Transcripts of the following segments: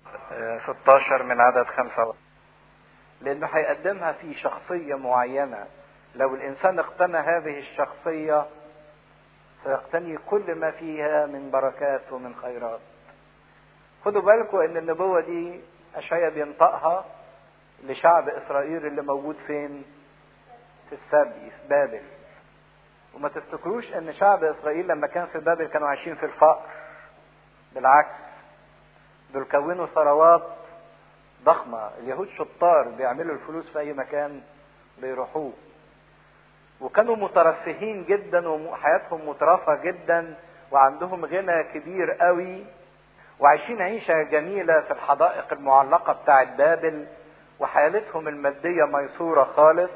16 من عدد خمسة لأنه هيقدمها في شخصية معينة لو الإنسان اقتنى هذه الشخصية سيقتني كل ما فيها من بركات ومن خيرات خدوا بالكم ان النبوة دي اشعيا بينطقها لشعب اسرائيل اللي موجود فين في السبي في بابل وما تفتكروش ان شعب اسرائيل لما كان في بابل كانوا عايشين في الفقر بالعكس دول كونوا ثروات ضخمة اليهود شطار بيعملوا الفلوس في اي مكان بيروحوه وكانوا مترفهين جدا وحياتهم مترفة جدا وعندهم غنى كبير قوي وعايشين عيشة جميلة في الحدائق المعلقة بتاعت بابل وحالتهم المادية ميسورة خالص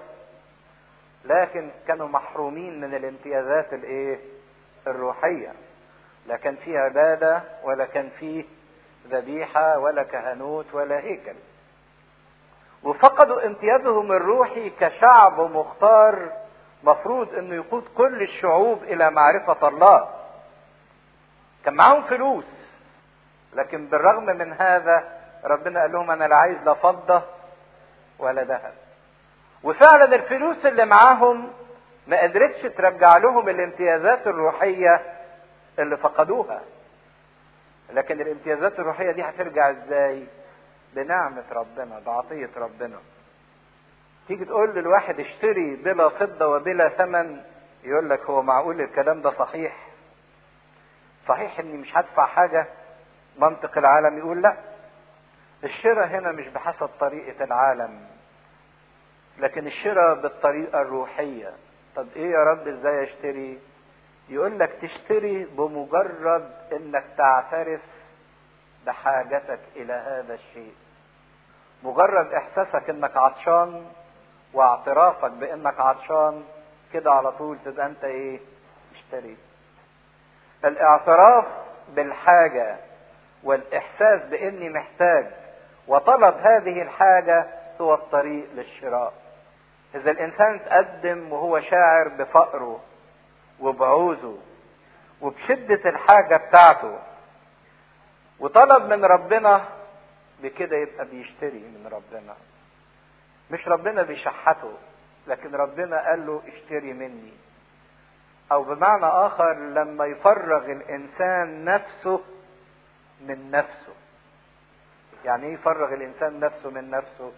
لكن كانوا محرومين من الامتيازات الايه الروحية لا كان فيه عبادة ولا كان فيه ذبيحة ولا كهنوت ولا هيكل وفقدوا امتيازهم الروحي كشعب مختار مفروض انه يقود كل الشعوب الى معرفة الله كان معاهم فلوس لكن بالرغم من هذا ربنا قال لهم انا لا عايز لا فضة ولا ذهب وفعلا الفلوس اللي معاهم ما قدرتش ترجع لهم الامتيازات الروحية اللي فقدوها لكن الامتيازات الروحية دي هترجع ازاي بنعمة ربنا بعطية ربنا تيجي تقول للواحد اشتري بلا فضة وبلا ثمن يقول لك هو معقول الكلام ده صحيح صحيح اني مش هدفع حاجة منطق العالم يقول لا الشراء هنا مش بحسب طريقة العالم لكن الشراء بالطريقة الروحية طب ايه يا رب ازاي اشتري يقول لك تشتري بمجرد انك تعترف بحاجتك الى هذا الشيء مجرد احساسك انك عطشان واعترافك بانك عطشان كده على طول تبقى انت ايه اشتريت الاعتراف بالحاجة والاحساس باني محتاج وطلب هذه الحاجة هو الطريق للشراء اذا الانسان تقدم وهو شاعر بفقره وبعوزه وبشدة الحاجة بتاعته وطلب من ربنا بكده يبقى بيشتري من ربنا مش ربنا بيشحته لكن ربنا قال له اشتري مني او بمعنى اخر لما يفرغ الانسان نفسه من نفسه يعني ايه يفرغ الانسان نفسه من نفسه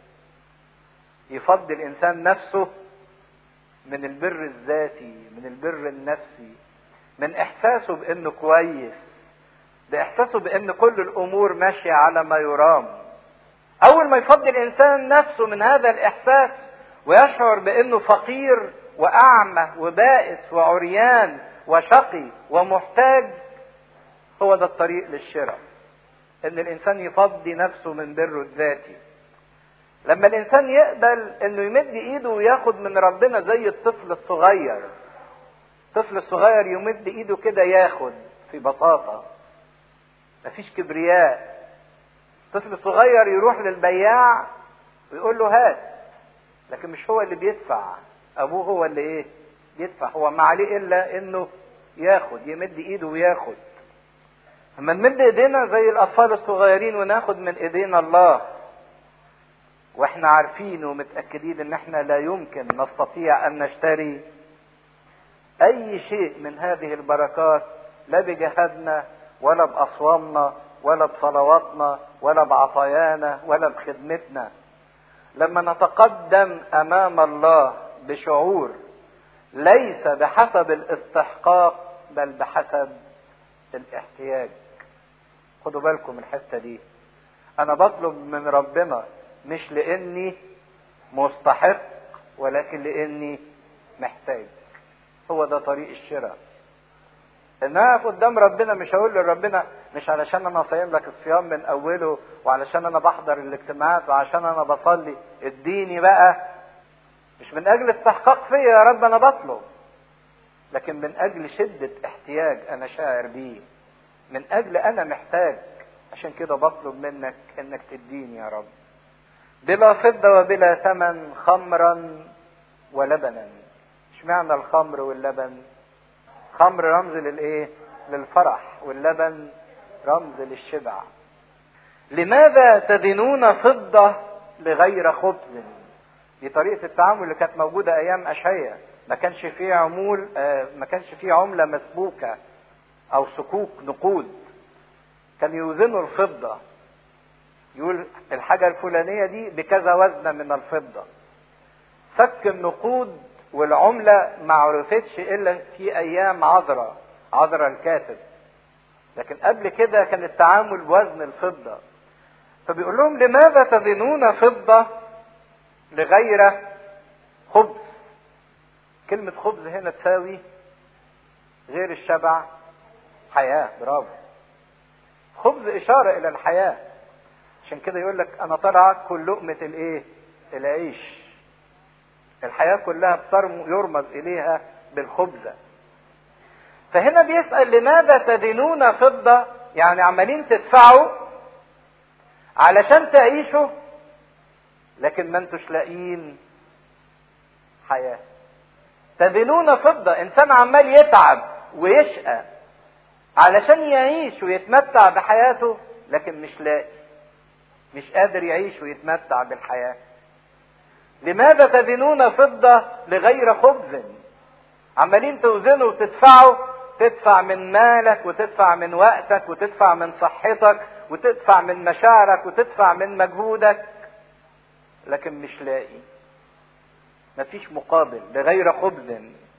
يفضي الانسان نفسه من البر الذاتي من البر النفسي من احساسه بانه كويس باحساسه بان كل الامور ماشيه على ما يرام اول ما يفضي الانسان نفسه من هذا الاحساس ويشعر بانه فقير واعمى وبائس وعريان وشقي ومحتاج هو ده الطريق للشراء ان الانسان يفضي نفسه من بره الذاتي لما الانسان يقبل انه يمد ايده وياخد من ربنا زي الطفل الصغير الطفل الصغير يمد ايده كده ياخد في بساطة مفيش كبرياء الطفل الصغير يروح للبياع ويقول له هات لكن مش هو اللي بيدفع ابوه هو اللي ايه يدفع هو ما عليه الا انه ياخد يمد ايده وياخد اما نمد ايدينا زي الاطفال الصغيرين وناخد من ايدينا الله واحنا عارفين ومتاكدين ان احنا لا يمكن نستطيع ان نشتري اي شيء من هذه البركات لا بجهادنا ولا باصوامنا ولا بصلواتنا ولا بعطايانا ولا بخدمتنا لما نتقدم امام الله بشعور ليس بحسب الاستحقاق بل بحسب الاحتياج خدوا بالكم الحته دي انا بطلب من ربنا مش لاني مستحق ولكن لاني محتاج هو ده طريق الشراء ان انا قدام ربنا مش هقول لربنا مش علشان انا صايم لك الصيام من اوله وعلشان انا بحضر الاجتماعات وعشان انا بصلي اديني بقى مش من اجل استحقاق فيا يا رب انا بطلب لكن من اجل شدة احتياج انا شاعر بيه من اجل انا محتاج عشان كده بطلب منك انك تديني يا رب بلا فضة وبلا ثمن خمرا ولبنا اشمعنى الخمر واللبن خمر رمز للايه للفرح واللبن رمز للشبع لماذا تدينون فضة لغير خبز دي طريقة التعامل اللي كانت موجودة أيام أشعية ما كانش فيه عمول آه ما كانش فيه عملة مسبوكة أو سكوك نقود كان يوزنوا الفضة يقول الحاجة الفلانية دي بكذا وزن من الفضة فك النقود والعملة ما عرفتش إلا في أيام عذراء عذراء الكاتب لكن قبل كده كان التعامل بوزن الفضة فبيقول لهم لماذا تدينون فضة لغير خبز كلمة خبز هنا تساوي غير الشبع حياة برافو خبز إشارة إلى الحياة عشان كده يقول لك أنا طالع كل لقمة الإيه؟ العيش الحياة كلها يرمز إليها بالخبزة فهنا بيسأل لماذا تدينون فضة يعني عمالين تدفعوا علشان تعيشوا لكن ما انتوش لاقيين حياة تدينون فضة انسان عمال يتعب ويشقى علشان يعيش ويتمتع بحياته لكن مش لاقي مش قادر يعيش ويتمتع بالحياة لماذا تدينون فضة لغير خبز عمالين توزنوا وتدفعوا تدفع من مالك وتدفع من وقتك وتدفع من صحتك وتدفع من مشاعرك وتدفع من مجهودك لكن مش لاقي مفيش مقابل لغير خبز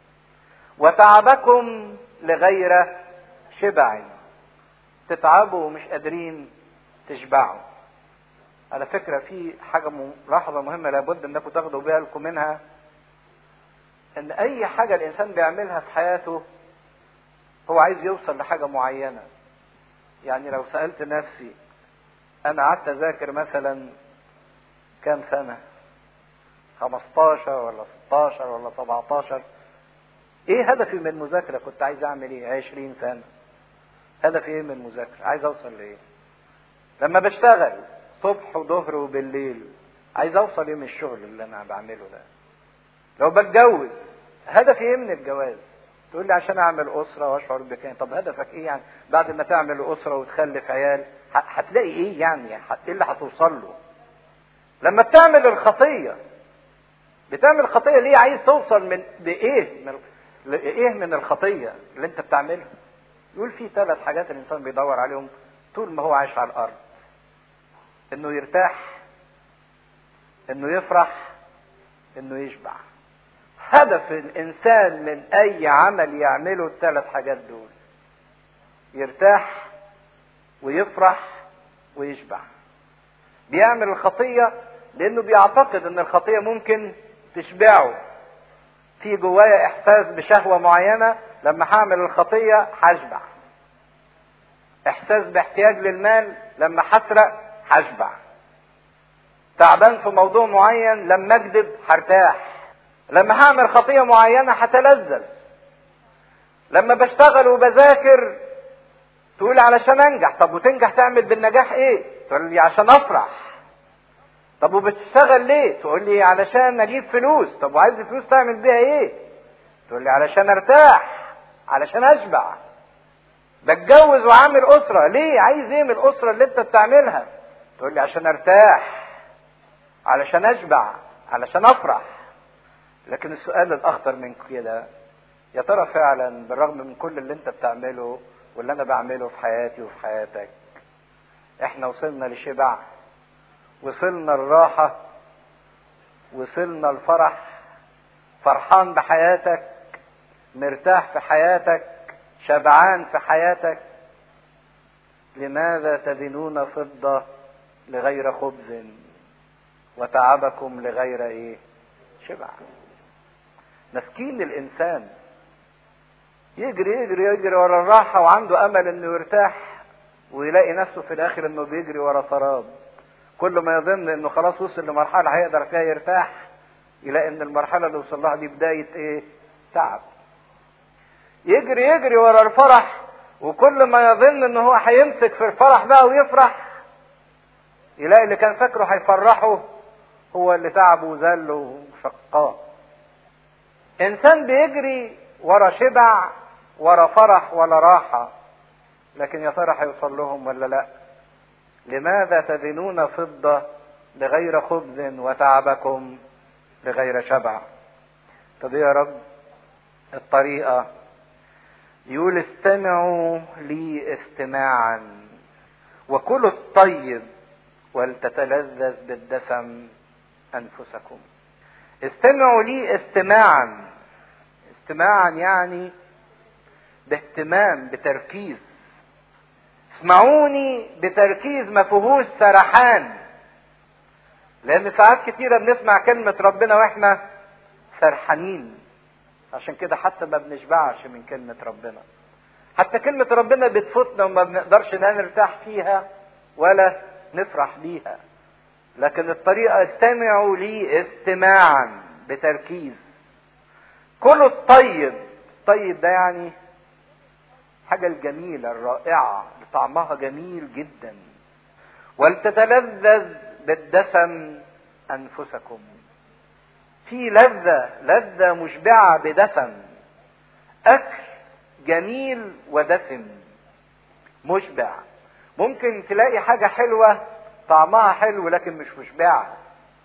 وتعبكم لغير شبع تتعبوا ومش قادرين تشبعوا على فكرة في حاجة ملاحظة مهمة لابد انكم تاخدوا بالكم منها ان اي حاجة الانسان بيعملها في حياته هو عايز يوصل لحاجة معينة يعني لو سألت نفسي انا قعدت اذاكر مثلا كام سنة 15 ولا 16 ولا 17 ايه هدفي من المذاكرة كنت عايز اعمل ايه 20 سنة هدفي ايه من المذاكرة عايز اوصل لايه لما بشتغل صبح وظهر وبالليل عايز اوصل ايه من الشغل اللي انا بعمله ده لو بتجوز هدفي ايه من الجواز تقول لي عشان اعمل اسره واشعر بكيان طب هدفك ايه يعني بعد ما تعمل اسره وتخلف عيال هتلاقي ايه يعني ايه اللي هتوصل له لما بتعمل الخطيه بتعمل خطيه ليه عايز توصل من لايه من لايه من الخطيه اللي انت بتعملها يقول في ثلاث حاجات الانسان بيدور عليهم طول ما هو عايش على الارض انه يرتاح انه يفرح انه يشبع هدف الانسان من اي عمل يعمله الثلاث حاجات دول يرتاح ويفرح ويشبع بيعمل الخطية لانه بيعتقد ان الخطية ممكن تشبعه في جوايا احساس بشهوة معينة لما هعمل الخطية هشبع احساس باحتياج للمال لما هسرق هشبع تعبان في موضوع معين لما اكذب هرتاح لما هعمل خطية معينة هتلذذ لما بشتغل وبذاكر تقول علشان انجح طب وتنجح تعمل بالنجاح ايه تقول لي عشان افرح طب وبتشتغل ليه تقول لي علشان اجيب فلوس طب وعايز فلوس تعمل بيها ايه تقول لي علشان ارتاح علشان اشبع بتجوز وعامل اسره ليه عايز ايه من الاسره اللي انت بتعملها تقول لي عشان ارتاح علشان اشبع علشان افرح لكن السؤال الاخطر من كده يا ترى فعلا بالرغم من كل اللي انت بتعمله واللي انا بعمله في حياتي وفي حياتك احنا وصلنا لشبع وصلنا الراحة وصلنا الفرح فرحان بحياتك مرتاح في حياتك شبعان في حياتك لماذا تدينون فضة لغير خبز وتعبكم لغير ايه شبع مسكين الانسان يجري يجري يجري ورا الراحة وعنده امل انه يرتاح ويلاقي نفسه في الاخر انه بيجري ورا سراب كل ما يظن انه خلاص وصل لمرحلة هيقدر فيها يرتاح يلاقي ان المرحلة اللي وصل لها دي بداية ايه تعب يجري يجري ورا الفرح وكل ما يظن ان هو هيمسك في الفرح بقى ويفرح يلاقي اللي كان فاكره هيفرحه هو اللي تعبه وذله وشقاه انسان بيجري ورا شبع ورا فرح ولا راحة لكن يا ترى هيوصل لهم ولا لا لماذا تدينون فضة لغير خبز وتعبكم لغير شبع طب يا رب الطريقة يقول استمعوا لي استماعا وكلوا الطيب ولتتلذذ بالدسم انفسكم استمعوا لي استماعا استماعا يعني باهتمام بتركيز اسمعوني بتركيز ما فيهوش سرحان لان ساعات كتيره بنسمع كلمه ربنا واحنا سرحانين عشان كده حتى ما بنشبعش من كلمه ربنا حتى كلمه ربنا بتفوتنا وما بنقدرش نرتاح فيها ولا نفرح بيها لكن الطريقه استمعوا لي استماعا بتركيز كلوا الطيب الطيب ده يعني حاجة الجميلة الرائعة اللي طعمها جميل جدا ولتتلذذ بالدسم أنفسكم في لذة لذة مشبعة بدسم أكل جميل ودسم مشبع ممكن تلاقي حاجة حلوة طعمها حلو لكن مش مشبعة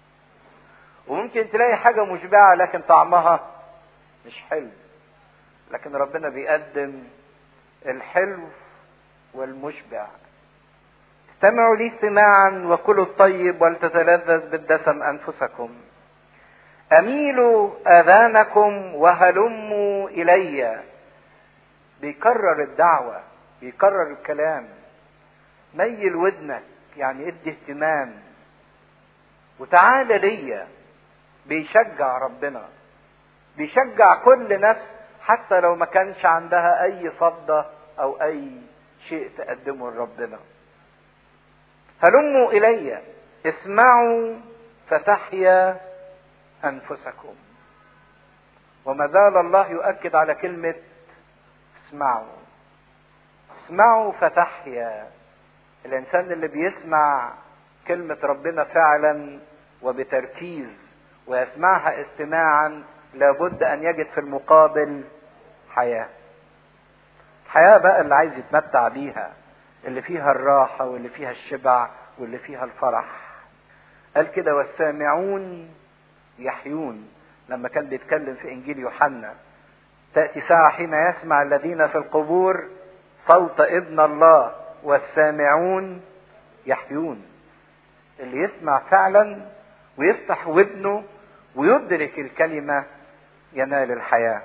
وممكن تلاقي حاجة مشبعة لكن طعمها مش حلو لكن ربنا بيقدم الحلو والمشبع استمعوا لي استماعا وكلوا الطيب ولتتلذذ بالدسم انفسكم اميلوا اذانكم وهلموا الي بيكرر الدعوه بيكرر الكلام ميل ودنك يعني ادي اهتمام وتعالى ليا بيشجع ربنا بيشجع كل نفس حتى لو ما كانش عندها اي فضة او اي شيء تقدمه لربنا هلموا الي اسمعوا فتحيا انفسكم وما زال الله يؤكد على كلمة اسمعوا اسمعوا فتحيا الانسان اللي بيسمع كلمة ربنا فعلا وبتركيز ويسمعها استماعا لابد ان يجد في المقابل حياة الحياة بقى اللي عايز يتمتع بيها اللي فيها الراحة واللي فيها الشبع واللي فيها الفرح قال كده والسامعون يحيون لما كان بيتكلم في انجيل يوحنا تأتي ساعة حين يسمع الذين في القبور صوت ابن الله والسامعون يحيون اللي يسمع فعلا ويفتح ودنه ويدرك الكلمة ينال الحياة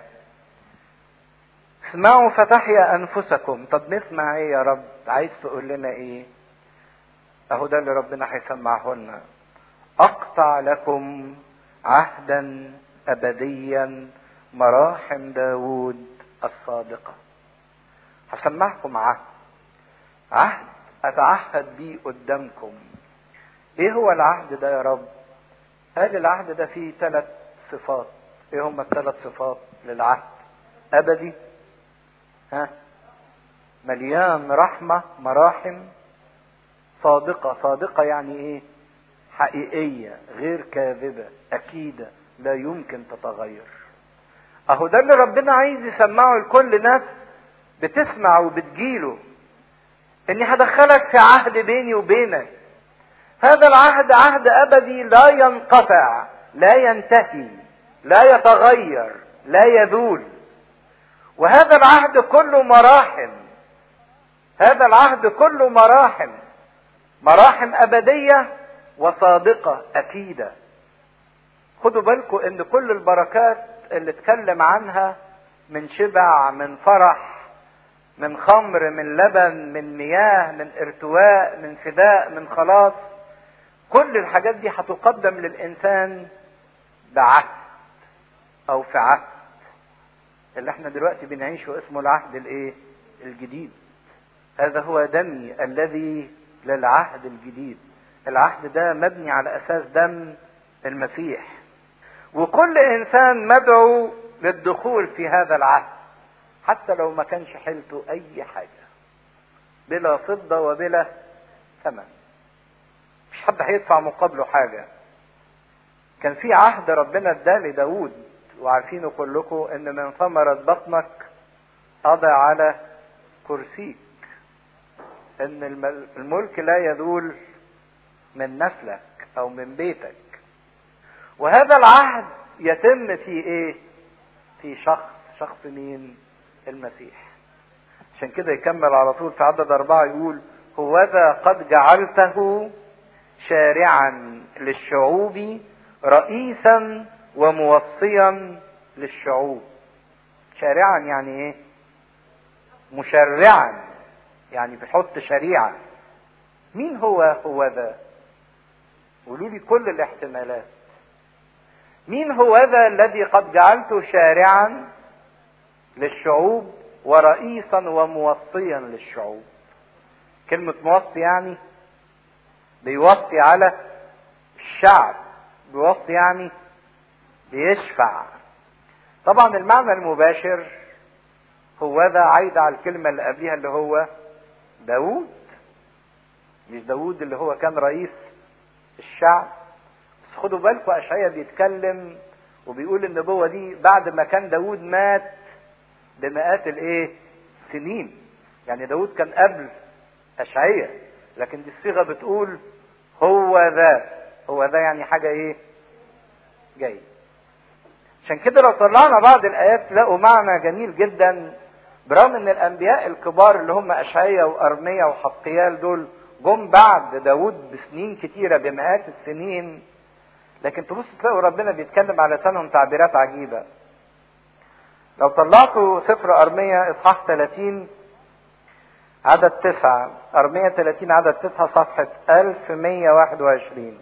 اسمعوا فتحيا انفسكم طب نسمع ايه يا رب عايز تقول لنا ايه اهو ده اللي ربنا هيسمعه لنا اقطع لكم عهدا ابديا مراحم داود الصادقة هسمعكم عهد عهد اتعهد بيه قدامكم ايه هو العهد ده يا رب قال العهد ده فيه ثلاث صفات ايه هم الثلاث صفات للعهد ابدي ها مليان رحمة مراحم صادقة صادقة يعني ايه حقيقية غير كاذبة اكيدة لا يمكن تتغير اهو ده اللي ربنا عايز يسمعه لكل نفس بتسمع وبتجيله اني هدخلك في عهد بيني وبينك هذا العهد عهد ابدي لا ينقطع لا ينتهي لا يتغير لا يذول وهذا العهد كله مراحم هذا العهد كله مراحم مراحم ابديه وصادقه اكيده خدوا بالكم ان كل البركات اللي اتكلم عنها من شبع من فرح من خمر من لبن من مياه من ارتواء من فداء من خلاص كل الحاجات دي هتقدم للانسان بعهد او في عهد اللي احنا دلوقتي بنعيشه اسمه العهد الايه الجديد هذا هو دمي الذي للعهد الجديد العهد ده مبني على اساس دم المسيح وكل انسان مدعو للدخول في هذا العهد حتى لو ما كانش حيلته اي حاجه بلا فضه وبلا ثمن مش حد هيدفع مقابله حاجه كان في عهد ربنا اداه لداود وعارفينه كلكم ان من ثمرة بطنك اضع على كرسيك ان الملك لا يزول من نسلك او من بيتك وهذا العهد يتم في ايه في شخص شخص مين المسيح عشان كده يكمل على طول في عدد أربعة يقول هوذا قد جعلته شارعا للشعوب رئيسا وموصيا للشعوب شارعا يعني ايه مشرعا يعني بيحط شريعة مين هو هو ذا قولوا لي كل الاحتمالات مين هو ذا الذي قد جعلته شارعا للشعوب ورئيسا وموصيا للشعوب كلمة موصي يعني بيوصي على الشعب بيوصي يعني بيشفع طبعا المعنى المباشر هو ذا عايد على الكلمة اللي قبلها اللي هو داود مش داود اللي هو كان رئيس الشعب بس خدوا بالكم اشعيا بيتكلم وبيقول النبوة دي بعد ما كان داود مات بمئات الايه سنين يعني داود كان قبل اشعيا لكن دي الصيغة بتقول هو ذا هو ذا يعني حاجة ايه جاي عشان كده لو طلعنا بعض الايات تلاقوا معنى جميل جدا برغم ان الانبياء الكبار اللي هم اشعيا وارميا وحقيال دول جم بعد داود بسنين كتيرة بمئات السنين لكن تبص تلاقوا ربنا بيتكلم على لسانهم تعبيرات عجيبة لو طلعتوا سفر أرمية إصحاح 30 عدد تسعة أرمية 30 عدد تسعة صفحة 1121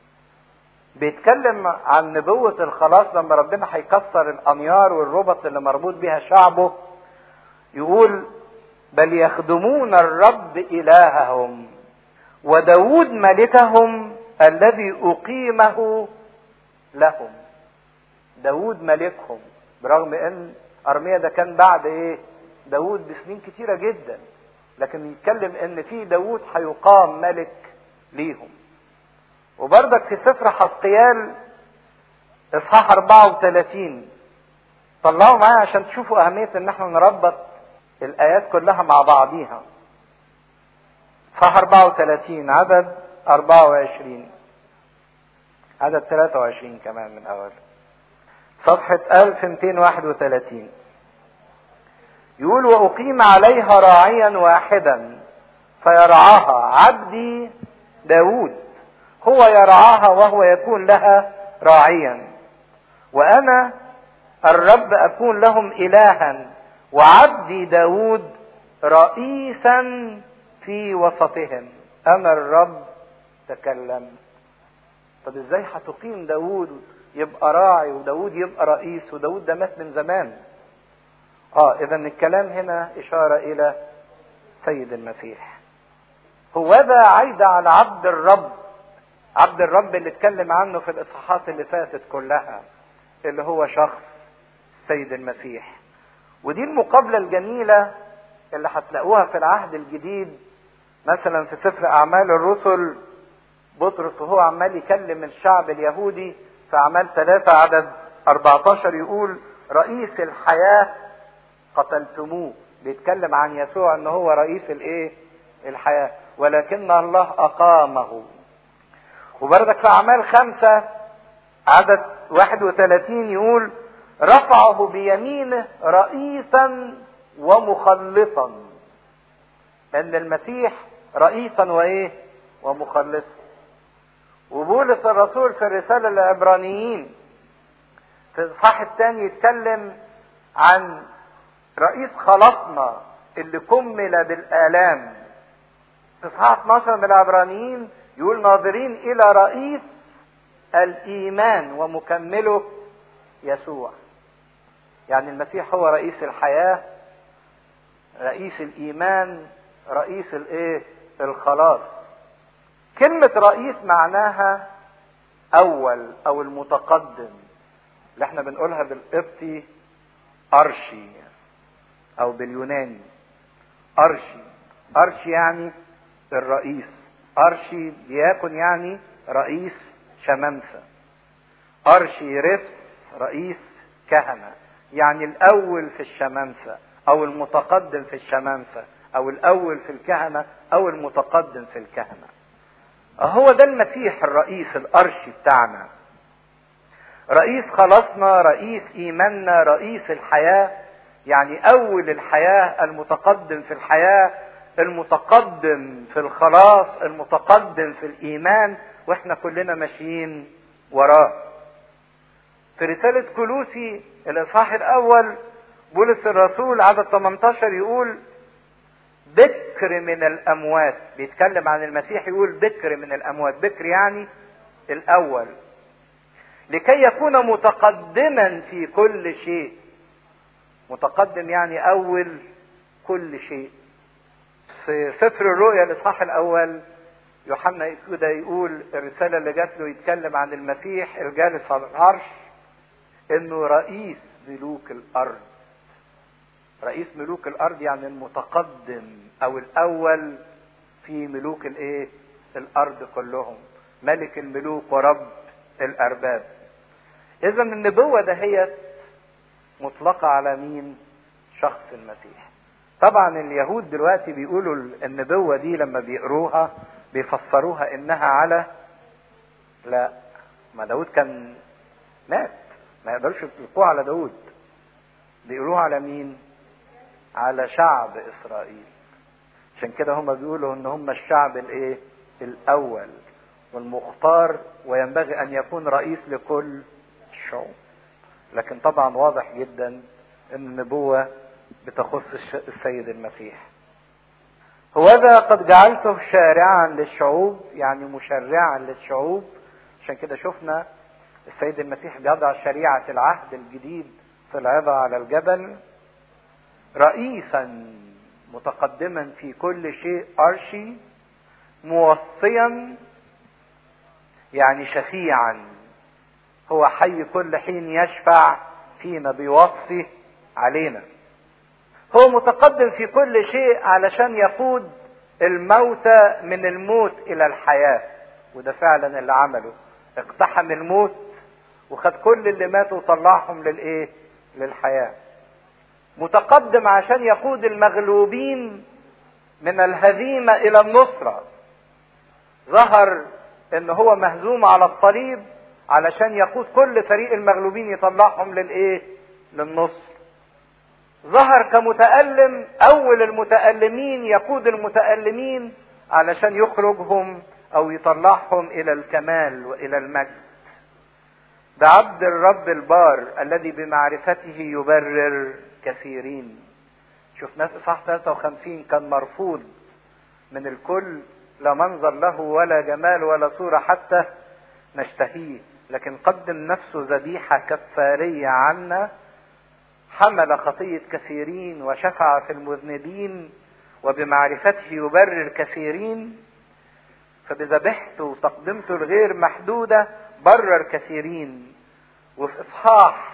بيتكلم عن نبوة الخلاص لما ربنا هيكسر الأنيار والربط اللي مربوط بيها شعبه يقول بل يخدمون الرب إلههم وداود ملكهم الذي أقيمه لهم داود ملكهم برغم ان ارميا ده كان بعد ايه داود بسنين كتيرة جدا لكن يتكلم ان في داود هيقام ملك ليهم وبرضك في سفر حسقيال اصحاح 34 طلعوا معايا عشان تشوفوا اهمية ان احنا نربط الايات كلها مع بعضيها اصحاح 34 عدد 24 عدد 23 كمان من اول صفحة 1231 يقول وأقيم عليها راعيا واحدا فيرعاها عبدي داود هو يرعاها وهو يكون لها راعيا وأنا الرب أكون لهم إلها وعبدي داود رئيسا في وسطهم أنا الرب تكلمت طب ازاي هتقيم داود يبقى راعي وداود يبقى رئيس وداود ده مات من زمان اه اذا الكلام هنا اشارة الى سيد المسيح هو ذا عايد على عبد الرب عبد الرب اللي اتكلم عنه في الاصحاحات اللي فاتت كلها اللي هو شخص سيد المسيح ودي المقابلة الجميلة اللي هتلاقوها في العهد الجديد مثلا في سفر اعمال الرسل بطرس وهو عمال يكلم الشعب اليهودي في اعمال ثلاثة عدد 14 يقول رئيس الحياة قتلتموه بيتكلم عن يسوع ان هو رئيس الايه الحياة ولكن الله اقامه وبرضك في اعمال خمسة عدد 31 يقول رفعه بيمينه رئيسا ومخلصا ان المسيح رئيسا وايه ومخلصا وبولس الرسول في الرسالة للعبرانيين في الإصحاح الثاني يتكلم عن رئيس خلاصنا اللي كمل بالآلام في إصحاح 12 من العبرانيين يقول ناظرين إلى رئيس الإيمان ومكمله يسوع يعني المسيح هو رئيس الحياة رئيس الإيمان رئيس الإيه الخلاص كلمة رئيس معناها أول أو المتقدم اللي احنا بنقولها بالقبطي أرشي أو باليوناني أرشي أرشي يعني الرئيس أرشي دياكون يعني رئيس شمامسة أرشي رفس رئيس كهنة يعني الأول في الشمامسة أو المتقدم في الشمامسة او الاول في الكهنة او المتقدم في الكهنة هو ده المسيح الرئيس الارشي بتاعنا رئيس خلاصنا رئيس ايماننا رئيس الحياة يعني اول الحياة المتقدم في الحياة المتقدم في الخلاص المتقدم في الايمان واحنا كلنا ماشيين وراه في رسالة كلوسي الاصحاح الاول بولس الرسول عدد 18 يقول بكر من الاموات بيتكلم عن المسيح يقول بكر من الاموات بكر يعني الاول لكي يكون متقدما في كل شيء متقدم يعني اول كل شيء في سفر الرؤيا الاصحاح الاول يوحنا كده يقول الرساله اللي جات له يتكلم عن المسيح الجالس على العرش انه رئيس ملوك الارض رئيس ملوك الارض يعني المتقدم او الاول في ملوك الايه الارض كلهم ملك الملوك ورب الارباب اذا النبوه دهيت مطلقه على مين شخص المسيح طبعا اليهود دلوقتي بيقولوا النبوه دي لما بيقروها بيفسروها انها على لا ما داود كان مات ما يقدرش يطلقوها على داود بيقولوها على مين على شعب اسرائيل عشان كده هم بيقولوا ان هم الشعب الايه الاول والمختار وينبغي ان يكون رئيس لكل الشعوب لكن طبعا واضح جدا ان النبوة بتخص السيد المسيح هوذا قد جعلته شارعا للشعوب يعني مشرعا للشعوب عشان كده شفنا السيد المسيح بيضع شريعة العهد الجديد في العظة على الجبل رئيسا متقدما في كل شيء أرشي موصيا يعني شفيعا هو حي كل حين يشفع فينا بيوصي علينا هو متقدم في كل شيء علشان يقود الموتى من الموت الى الحياة وده فعلا اللي عمله اقتحم الموت وخد كل اللي ماتوا وطلعهم للايه للحياة متقدم عشان يقود المغلوبين من الهزيمة الى النصرة ظهر ان هو مهزوم على الصليب علشان يقود كل فريق المغلوبين يطلعهم للايه للنصر ظهر كمتألم اول المتألمين يقود المتألمين علشان يخرجهم او يطلعهم الى الكمال والى المجد ده عبد الرب البار الذي بمعرفته يبرر كثيرين شفناه في صح 53 كان مرفوض من الكل لا منظر له ولا جمال ولا صورة حتى نشتهيه لكن قدم نفسه ذبيحة كفارية عنا حمل خطية كثيرين وشفع في المذنبين وبمعرفته يبرر كثيرين فبذبحته وتقدمته الغير محدودة برر كثيرين وفي إصحاح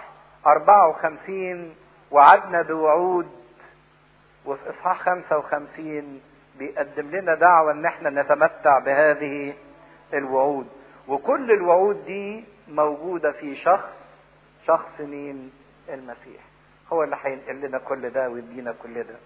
54 وعدنا بوعود وفي إصحاح 55 بيقدم لنا دعوة إن احنا نتمتع بهذه الوعود وكل الوعود دي موجودة في شخص شخص مين المسيح هو اللي هينقل لنا كل ده ويدينا كل ده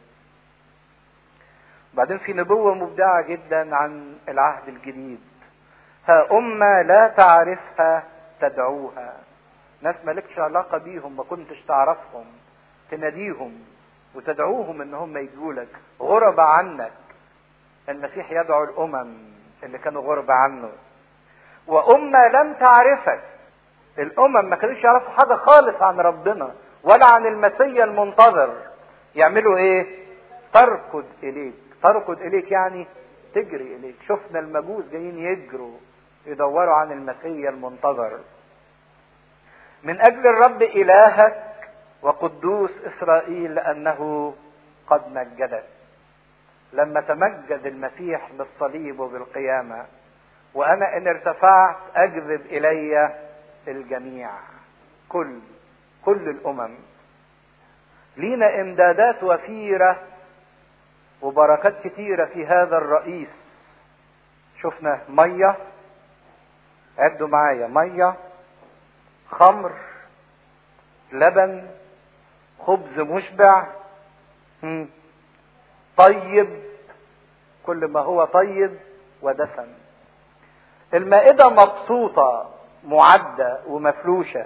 بعدين في نبوة مبدعة جدا عن العهد الجديد ها أمة لا تعرفها تدعوها ناس مالكش علاقة بيهم ما كنتش تعرفهم تناديهم وتدعوهم ان هم يجوا لك غرب عنك المسيح يدعو الامم اللي كانوا غرب عنه وامة لم تعرفك الامم ما كانوش يعرفوا حاجة خالص عن ربنا ولا عن المسيا المنتظر يعملوا ايه تركض اليك تركض اليك يعني تجري اليك شفنا المجوس جايين يجروا يدوروا عن المسيا المنتظر من اجل الرب الهك وقدوس اسرائيل لانه قد مجدك لما تمجد المسيح بالصليب وبالقيامه وانا ان ارتفعت اجذب الي الجميع كل كل الامم لينا امدادات وفيره وبركات كتيره في هذا الرئيس شفنا ميه عدوا معايا ميه خمر لبن خبز مشبع طيب كل ما هو طيب ودسم المائدة مبسوطة معدة ومفروشة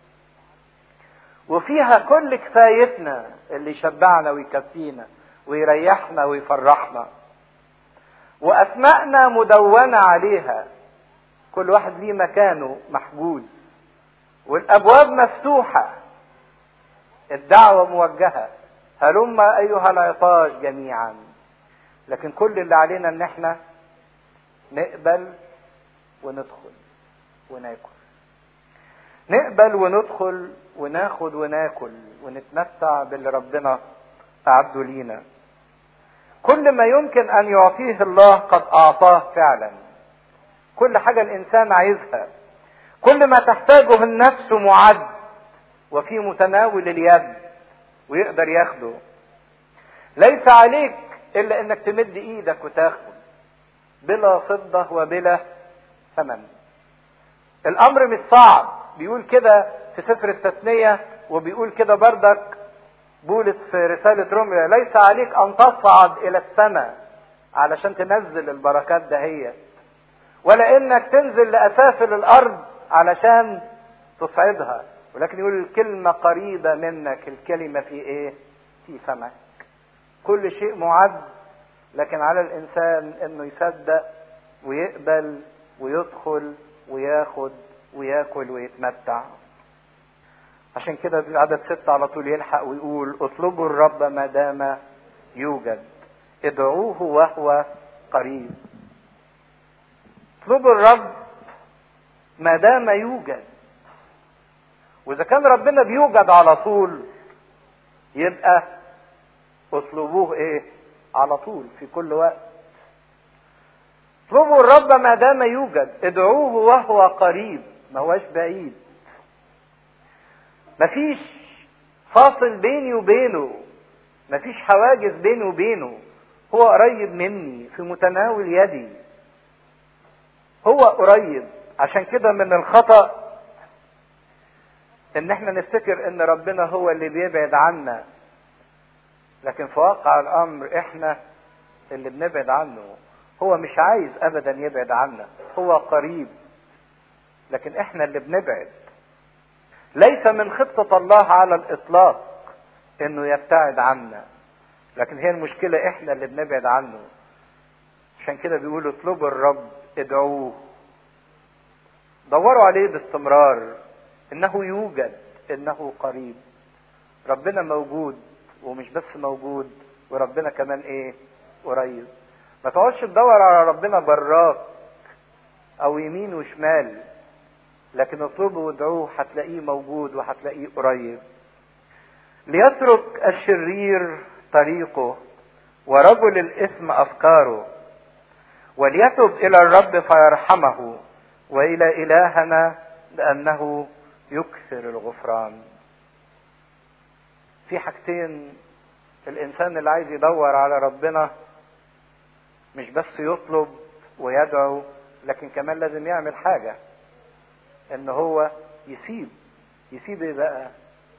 وفيها كل كفايتنا اللي يشبعنا ويكفينا ويريحنا ويفرحنا واسماءنا مدونة عليها كل واحد ليه مكانه محجوز والابواب مفتوحة الدعوة موجهة هلم ايها العطاش جميعا لكن كل اللي علينا ان احنا نقبل وندخل وناكل نقبل وندخل وناخد وناكل ونتمتع باللي ربنا أعده لينا كل ما يمكن أن يعطيه الله قد أعطاه فعلا كل حاجة الإنسان عايزها كل ما تحتاجه النفس معد وفي متناول اليد ويقدر ياخده ليس عليك إلا إنك تمد إيدك وتاخد بلا فضة وبلا ثمن الأمر مش صعب بيقول كده في سفر التثنية وبيقول كده بردك بولس في رسالة روميا ليس عليك أن تصعد إلى السماء علشان تنزل البركات دهية ولا إنك تنزل لأسافل الأرض علشان تصعدها ولكن يقول الكلمة قريبة منك الكلمة في إيه؟ في فمك كل شيء معد لكن على الإنسان إنه يصدق ويقبل ويدخل وياخد وياكل ويتمتع عشان كده في عدد ستة على طول يلحق ويقول اطلبوا الرب ما دام يوجد ادعوه وهو قريب اطلبوا الرب ما دام يوجد واذا كان ربنا بيوجد على طول يبقى اطلبوه ايه على طول في كل وقت اطلبوا الرب ما دام يوجد ادعوه وهو قريب ما هوش بعيد مفيش فاصل بيني وبينه مفيش حواجز بيني وبينه هو قريب مني في متناول يدي هو قريب عشان كده من الخطأ ان احنا نفتكر ان ربنا هو اللي بيبعد عنا لكن في واقع الامر احنا اللي بنبعد عنه هو مش عايز ابدا يبعد عنا هو قريب لكن احنا اللي بنبعد ليس من خطة الله على الاطلاق انه يبتعد عنا لكن هي المشكلة احنا اللي بنبعد عنه عشان كده بيقولوا اطلبوا الرب ادعوه دوروا عليه باستمرار انه يوجد انه قريب ربنا موجود ومش بس موجود وربنا كمان ايه قريب ما تقعدش تدور على ربنا براك او يمين وشمال لكن اطلبه وادعوه هتلاقيه موجود وهتلاقيه قريب ليترك الشرير طريقه ورجل الاثم افكاره وليتب الى الرب فيرحمه والى الهنا لانه يكثر الغفران في حاجتين الانسان اللي عايز يدور على ربنا مش بس يطلب ويدعو لكن كمان لازم يعمل حاجه ان هو يسيب يسيب ايه بقى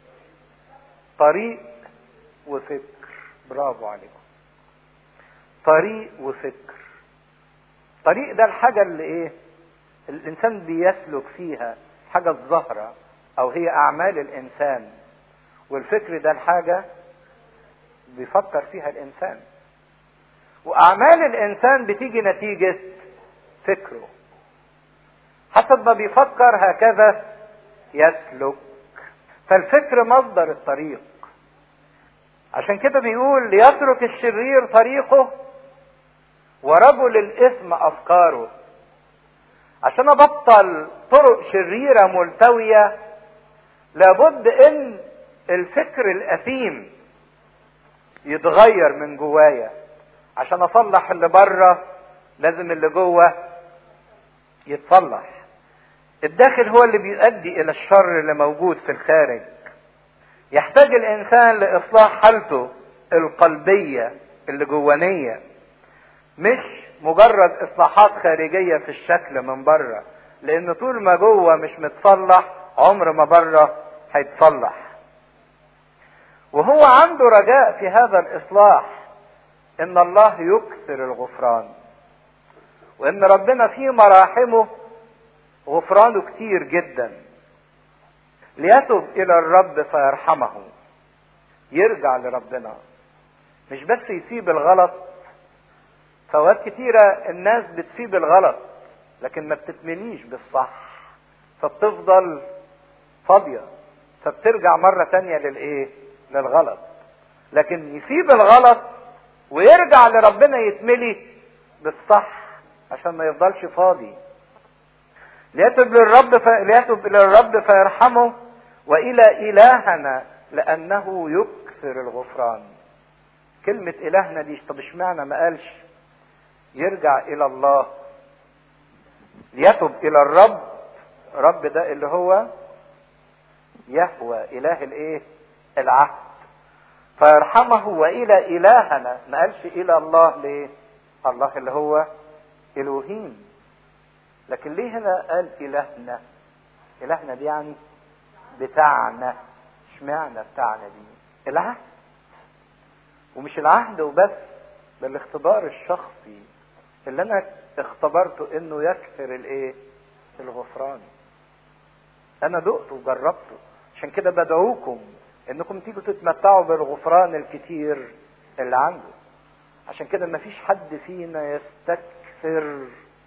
طريق وفكر برافو عليكم طريق وفكر طريق ده الحاجه اللي ايه الانسان بيسلك فيها حاجه الظاهره او هي اعمال الانسان والفكر ده الحاجه بيفكر فيها الانسان واعمال الانسان بتيجي نتيجه فكره حسب ما بيفكر هكذا يسلك فالفكر مصدر الطريق عشان كده بيقول ليترك الشرير طريقه ورجل الاثم افكاره عشان ابطل طرق شريره ملتويه لابد ان الفكر الاثيم يتغير من جوايا عشان اصلح اللي بره لازم اللي جوه يتصلح الداخل هو اللي بيؤدي الى الشر اللي موجود في الخارج يحتاج الانسان لاصلاح حالته القلبيه اللي جوانيه مش مجرد اصلاحات خارجيه في الشكل من بره لان طول ما جوه مش متصلح عمر ما بره هيتصلح وهو عنده رجاء في هذا الاصلاح ان الله يكثر الغفران وان ربنا في مراحمه غفرانه كتير جدا ليتب الى الرب فيرحمه يرجع لربنا مش بس يسيب الغلط فوقت كتيرة الناس بتسيب الغلط لكن ما بتتمليش بالصح فبتفضل فاضية فبترجع مرة تانية للايه للغلط لكن يسيب الغلط ويرجع لربنا يتملي بالصح عشان ما يفضلش فاضي ليتب للرب ف... ليتب الى الرب فيرحمه والى الهنا لانه يكثر الغفران كلمة الهنا دي طب اشمعنى ما قالش يرجع الى الله ليتب الى الرب رب ده اللي هو يهوى اله الايه العهد فيرحمه والى الهنا ما قالش الى الله ليه الله اللي هو الوهيم لكن ليه هنا قال الهنا الهنا دي يعني بتاعنا اشمعنى بتاعنا دي العهد ومش العهد وبس ده الاختبار الشخصي اللي انا اختبرته انه يكثر الايه الغفران انا دقته وجربته عشان كده بدعوكم انكم تيجوا تتمتعوا بالغفران الكتير اللي عنده عشان كده مفيش حد فينا يستكثر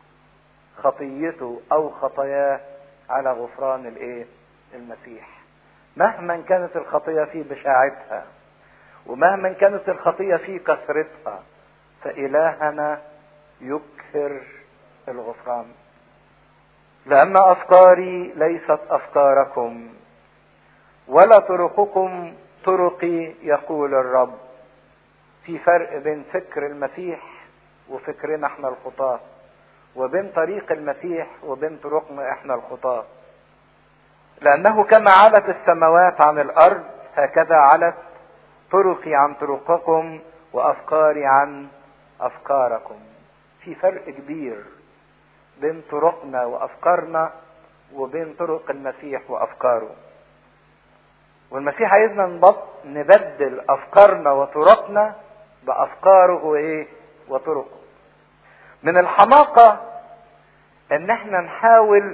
خطيته او خطاياه على غفران الايه المسيح مهما كانت الخطيه في بشاعتها ومهما كانت الخطيه في كثرتها فالهنا يكثر الغفران لان افكاري ليست افكاركم ولا طرقكم طرقي يقول الرب في فرق بين فكر المسيح وفكرنا احنا الخطاه وبين طريق المسيح وبين طرقنا احنا الخطاه لانه كما علت السماوات عن الارض هكذا علت طرقي عن طرقكم وافكاري عن افكاركم في فرق كبير بين طرقنا وافكارنا وبين طرق المسيح وافكاره والمسيح عايزنا نبط نبدل افكارنا وطرقنا بافكاره وايه وطرقه من الحماقة ان احنا نحاول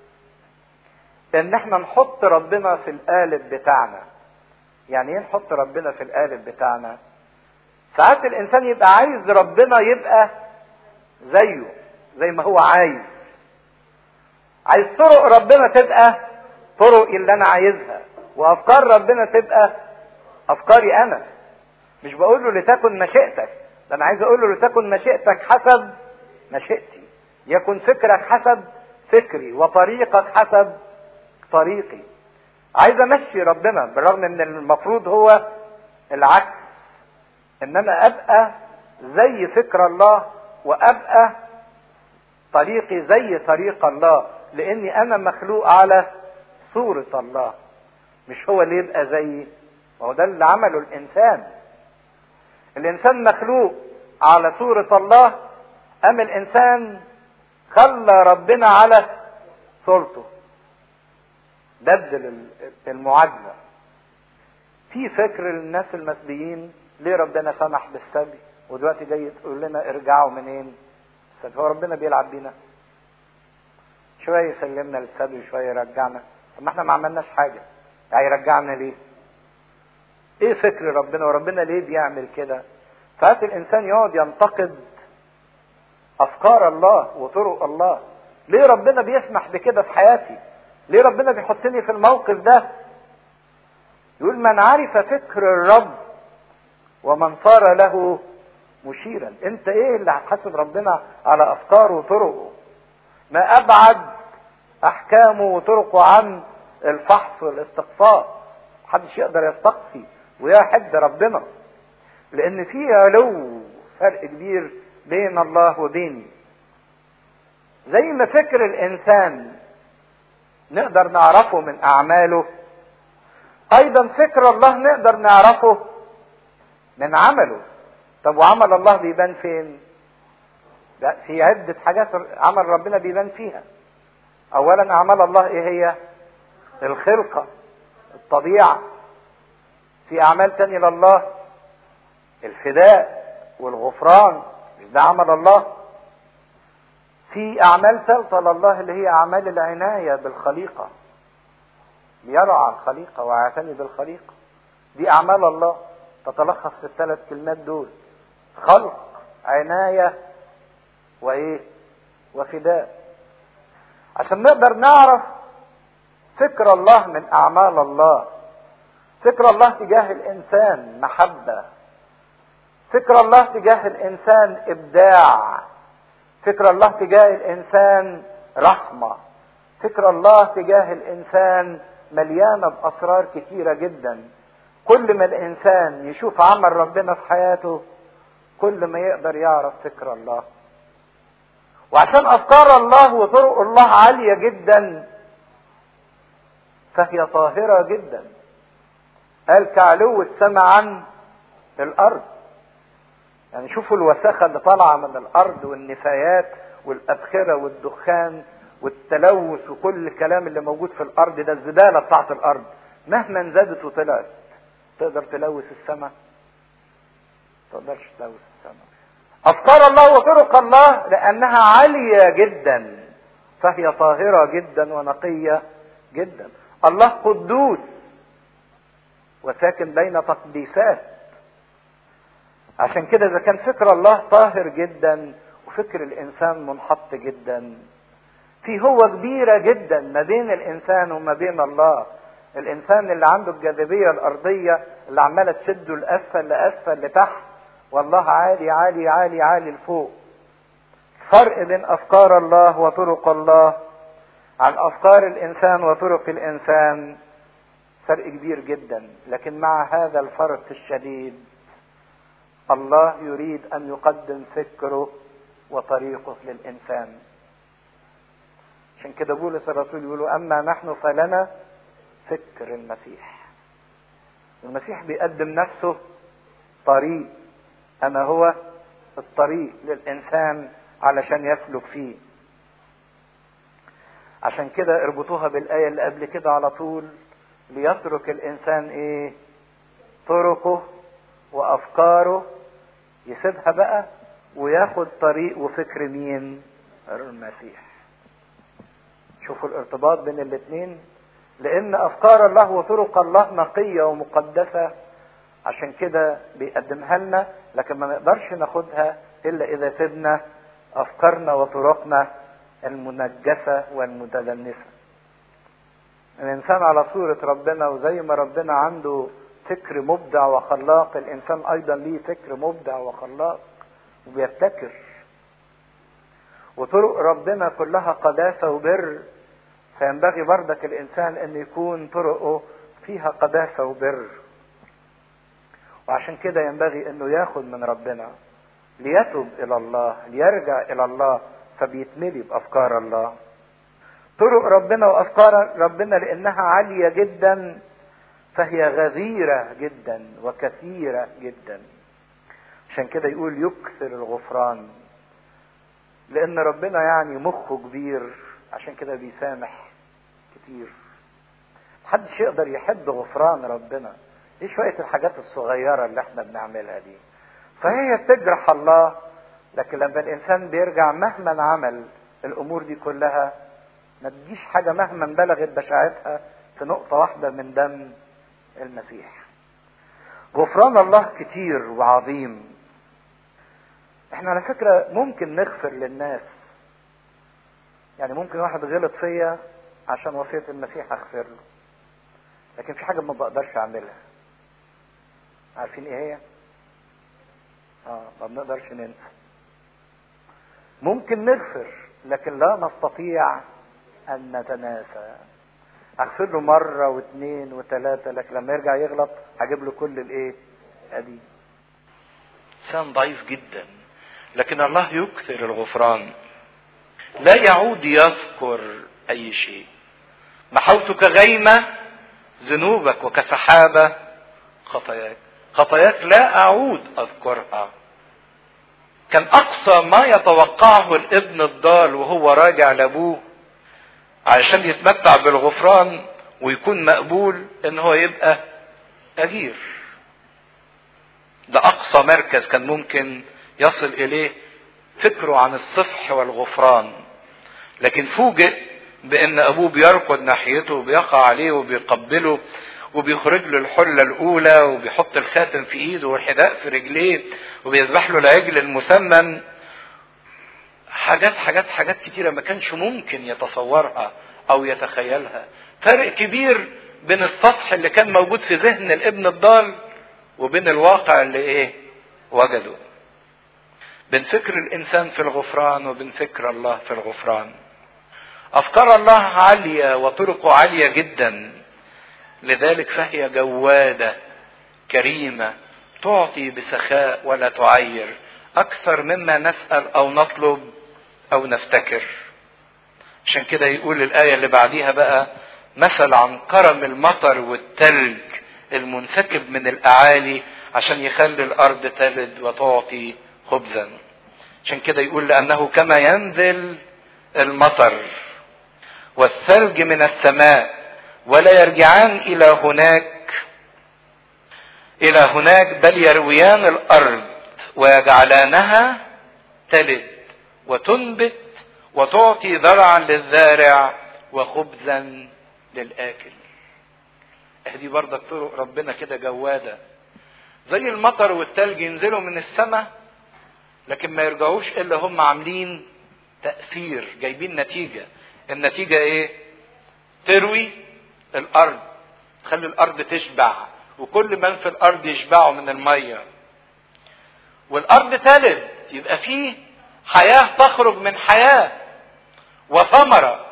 ان احنا نحط ربنا في القالب بتاعنا يعني ايه نحط ربنا في القالب بتاعنا ساعات الانسان يبقى عايز ربنا يبقى زيه زي ما هو عايز عايز طرق ربنا تبقى طرق اللي انا عايزها وافكار ربنا تبقى افكاري انا مش بقول له لتكن مشيئتك ده انا عايز اقول له لتكن مشيئتك حسب مشيئتي يكن فكرك حسب فكري وطريقك حسب طريقي عايز امشي ربنا بالرغم ان المفروض هو العكس انما ابقى زي فكر الله وابقى طريقي زي طريق الله لاني انا مخلوق على صورة الله مش هو اللي يبقى زيي هو ده اللي عمله الانسان الانسان مخلوق على صورة الله ام الانسان خلى ربنا على صورته بدل المعادلة في فكر الناس المسبيين ليه ربنا سمح بالسبي ودلوقتي جاي تقول لنا ارجعوا منين السبي هو ربنا بيلعب بينا شوية يسلمنا للسبي وشوية يرجعنا طب ما احنا ما عملناش حاجة يعني يرجعنا ليه ايه فكر ربنا وربنا ليه بيعمل كده ساعات الانسان يقعد ينتقد افكار الله وطرق الله ليه ربنا بيسمح بكده في حياتي ليه ربنا بيحطني في الموقف ده يقول من عرف فكر الرب ومن صار له مشيرا انت ايه اللي هتحاسب ربنا على افكاره وطرقه ما ابعد احكامه وطرقه عن الفحص والاستقصاء محدش يقدر يستقصي ويحد ربنا لان في علو فرق كبير بين الله وبيني زي ما فكر الانسان نقدر نعرفه من اعماله ايضا فكر الله نقدر نعرفه من عمله طب وعمل الله بيبان فين لا في عدة حاجات عمل ربنا بيبان فيها اولا اعمال الله ايه هي الخلقة الطبيعة في اعمال تانية لله الفداء والغفران مش ده عمل الله في اعمال ثالثه لله اللي هي اعمال العنايه بالخليقه يرعى الخليقه ويعتني بالخليقه دي اعمال الله تتلخص في الثلاث كلمات دول خلق عنايه وايه وفداء عشان نقدر نعرف فكر الله من اعمال الله فكر الله تجاه الانسان محبه فكر الله تجاه الانسان ابداع فكر الله تجاه الانسان رحمه فكر الله تجاه الانسان مليانه باسرار كتيره جدا كل ما الانسان يشوف عمل ربنا في حياته كل ما يقدر يعرف فكر الله وعشان افكار الله وطرق الله عاليه جدا فهي طاهره جدا قال كعلو السماء عن الارض يعني شوفوا الوساخة اللي طالعة من الأرض والنفايات والأبخرة والدخان والتلوث وكل الكلام اللي موجود في الأرض ده الزبالة بتاعت الأرض مهما زادت وطلعت تقدر تلوث السماء تقدرش تلوث السماء أفكار الله وطرق الله لأنها عالية جدا فهي طاهرة جدا ونقية جدا الله قدوس وساكن بين تقديسات عشان كده اذا كان فكر الله طاهر جدا وفكر الانسان منحط جدا في هو كبيرة جدا ما بين الانسان وما بين الله الانسان اللي عنده الجاذبية الارضية اللي عمالة تشده لاسفل لاسفل لتحت والله عالي عالي عالي عالي لفوق فرق بين افكار الله وطرق الله عن افكار الانسان وطرق الانسان فرق كبير جدا لكن مع هذا الفرق الشديد الله يريد ان يقدم فكره وطريقه للانسان عشان كده بولس الرسول يقولوا اما نحن فلنا فكر المسيح المسيح بيقدم نفسه طريق انا هو الطريق للانسان علشان يسلك فيه عشان كده اربطوها بالايه اللي قبل كده على طول ليترك الانسان ايه طرقه وافكاره يسيبها بقى وياخد طريق وفكر مين المسيح شوفوا الارتباط بين الاثنين لان افكار الله وطرق الله نقيه ومقدسه عشان كده بيقدمها لنا لكن ما نقدرش ناخدها الا اذا سيبنا افكارنا وطرقنا المنجسه والمتدنسه الانسان على صوره ربنا وزي ما ربنا عنده فكر مبدع وخلاق الانسان ايضا ليه فكر مبدع وخلاق وبيبتكر وطرق ربنا كلها قداسة وبر فينبغي بردك الانسان ان يكون طرقه فيها قداسة وبر وعشان كده ينبغي انه ياخد من ربنا ليتب الى الله ليرجع الى الله فبيتملي بافكار الله طرق ربنا وافكار ربنا لانها عالية جدا فهي غزيرة جدا وكثيرة جدا عشان كده يقول يكثر الغفران لان ربنا يعني مخه كبير عشان كده بيسامح كتير محدش يقدر يحب غفران ربنا دي شوية الحاجات الصغيرة اللي احنا بنعملها دي صحيح هي بتجرح الله لكن لما الانسان بيرجع مهما عمل الامور دي كلها ما تجيش حاجة مهما بلغت بشاعتها في نقطة واحدة من دم المسيح غفران الله كتير وعظيم احنا على فكرة ممكن نغفر للناس يعني ممكن واحد غلط فيا عشان وصية المسيح اغفر له لكن في حاجة ما بقدرش اعملها عارفين ايه هي اه ما بنقدرش ننسى ممكن نغفر لكن لا نستطيع ان نتناسى اغفر له مرة واثنين وثلاثة لكن لما يرجع يغلط هجيب له كل الايه ادي انسان ضعيف جدا لكن الله يكثر الغفران لا يعود يذكر اي شيء محوت كغيمة ذنوبك وكسحابة خطاياك خطاياك لا اعود اذكرها كان اقصى ما يتوقعه الابن الضال وهو راجع لابوه علشان يتمتع بالغفران ويكون مقبول ان هو يبقى اجير ده اقصى مركز كان ممكن يصل اليه فكره عن الصفح والغفران لكن فوجئ بان ابوه بيركض ناحيته وبيقع عليه وبيقبله وبيخرج له الحله الاولى وبيحط الخاتم في ايده والحذاء في رجليه وبيذبح له العجل المسمن حاجات حاجات حاجات كتيره ما كانش ممكن يتصورها او يتخيلها فرق كبير بين السطح اللي كان موجود في ذهن الابن الضال وبين الواقع اللي ايه وجده بين فكر الانسان في الغفران وبين فكر الله في الغفران افكار الله عاليه وطرقه عاليه جدا لذلك فهي جواده كريمه تعطي بسخاء ولا تعير اكثر مما نسال او نطلب او نفتكر عشان كده يقول الايه اللي بعديها بقى مثل عن كرم المطر والتلج المنسكب من الاعالي عشان يخلي الارض تلد وتعطي خبزا عشان كده يقول لانه كما ينزل المطر والثلج من السماء ولا يرجعان الى هناك الى هناك بل يرويان الارض ويجعلانها تلد وتنبت وتعطي ذرعا للزارع وخبزا للاكل دي برضك طرق ربنا كده جواده زي المطر والتلج ينزلوا من السماء لكن ما يرجعوش الا هم عاملين تاثير جايبين نتيجه النتيجه ايه تروي الارض تخلي الارض تشبع وكل من في الارض يشبعوا من الميه والارض تلد يبقى فيه حياه تخرج من حياه وثمره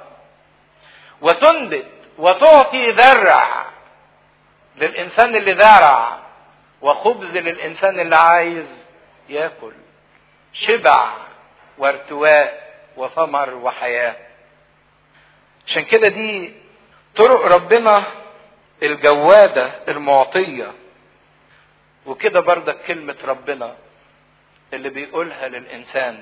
وتنبت وتعطي ذرع للانسان اللي زرع وخبز للانسان اللي عايز ياكل شبع وارتواء وثمر وحياه عشان كده دي طرق ربنا الجواده المعطيه وكده بردك كلمه ربنا اللي بيقولها للانسان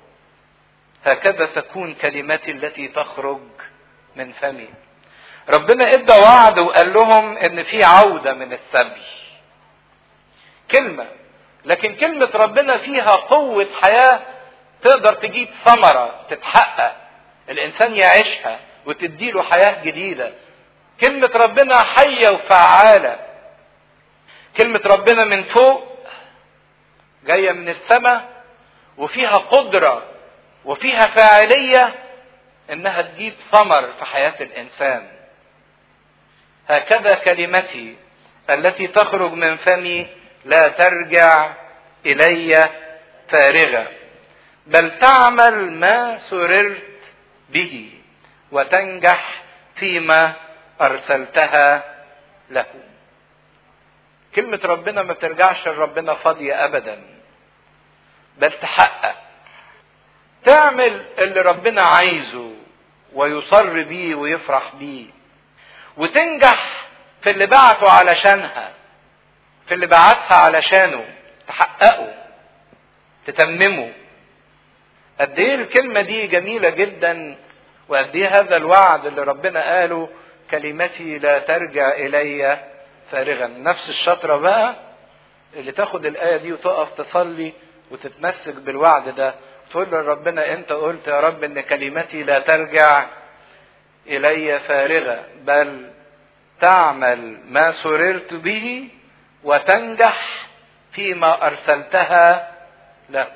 هكذا تكون كلمتي التي تخرج من فمي ربنا ادى وعد وقال لهم ان في عوده من السبي كلمه لكن كلمه ربنا فيها قوه حياه تقدر تجيب ثمره تتحقق الانسان يعيشها وتديله حياه جديده كلمه ربنا حيه وفعاله كلمه ربنا من فوق جايه من السماء وفيها قدره وفيها فاعليه انها تجيب ثمر في حياه الانسان هكذا كلمتي التي تخرج من فمي لا ترجع الي فارغه بل تعمل ما سررت به وتنجح فيما ارسلتها له كلمه ربنا ما بترجعش لربنا فاضيه ابدا بل تحقق تعمل اللي ربنا عايزه ويصر بيه ويفرح بيه وتنجح في اللي بعته علشانها في اللي بعتها علشانه تحققه تتممه قد ايه الكلمة دي جميلة جدا وقد ايه هذا الوعد اللي ربنا قاله كلمتي لا ترجع الي فارغا نفس الشطرة بقى اللي تاخد الآية دي وتقف تصلي وتتمسك بالوعد ده تقول لربنا انت قلت يا رب ان كلمتي لا ترجع الي فارغه بل تعمل ما سررت به وتنجح فيما ارسلتها له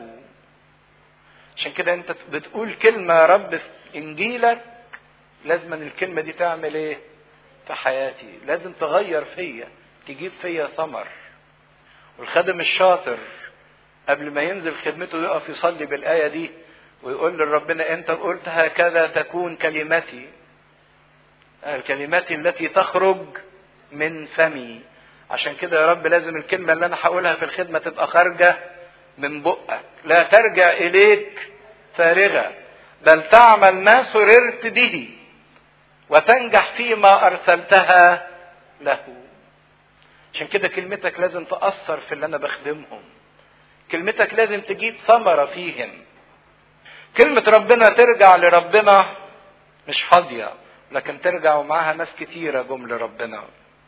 عشان كده انت بتقول كلمه يا رب في انجيلك لازم الكلمه دي تعمل ايه في حياتي لازم تغير فيا تجيب فيا ثمر والخادم الشاطر قبل ما ينزل خدمته يقف يصلي بالآية دي ويقول لربنا أنت قلت هكذا تكون كلمتي الكلمات التي تخرج من فمي عشان كده يا رب لازم الكلمة اللي أنا هقولها في الخدمة تبقى خارجة من بقك لا ترجع إليك فارغة بل تعمل ما سررت به وتنجح فيما أرسلتها له عشان كده كلمتك لازم تأثر في اللي أنا بخدمهم كلمتك لازم تجيب ثمرة فيهم كلمة ربنا ترجع لربنا مش فاضية لكن ترجع ومعاها ناس كتيرة جم لربنا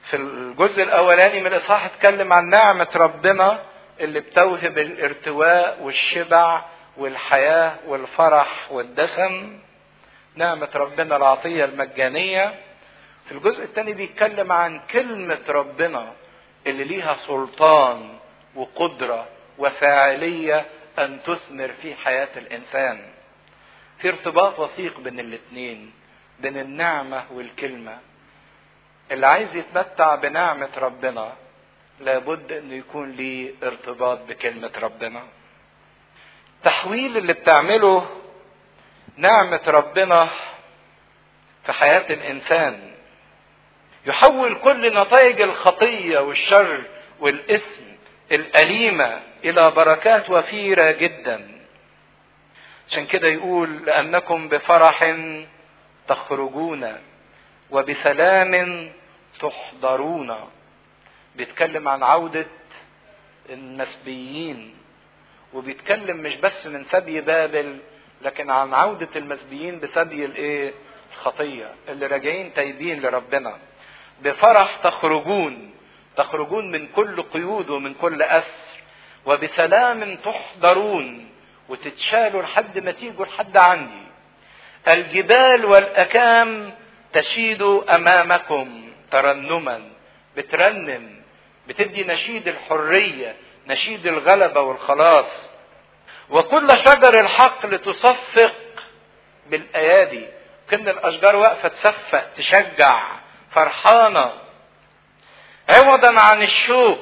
في الجزء الاولاني من الاصحاح اتكلم عن نعمة ربنا اللي بتوهب الارتواء والشبع والحياة والفرح والدسم نعمة ربنا العطية المجانية في الجزء الثاني بيتكلم عن كلمة ربنا اللي ليها سلطان وقدرة وفاعلية أن تثمر في حياة الإنسان. في ارتباط وثيق بين الاثنين بين النعمة والكلمة. اللي عايز يتمتع بنعمة ربنا لابد انه يكون ليه ارتباط بكلمة ربنا. التحويل اللي بتعمله نعمة ربنا في حياة الإنسان يحول كل نتائج الخطية والشر والإثم الأليمة إلى بركات وفيرة جدا عشان كده يقول لأنكم بفرح تخرجون وبسلام تحضرون بيتكلم عن عودة المسبيين وبيتكلم مش بس من سبي بابل لكن عن عودة المسبيين بسبي الايه الخطية اللي راجعين تايبين لربنا بفرح تخرجون تخرجون من كل قيود ومن كل أسر وبسلام تحضرون وتتشالوا لحد ما تيجوا لحد عندي الجبال والأكام تشيد أمامكم ترنما بترنم بتدي نشيد الحرية نشيد الغلبة والخلاص وكل شجر الحقل تصفق بالأيادي كن الأشجار واقفة تصفق تشجع فرحانة عوضا عن الشوك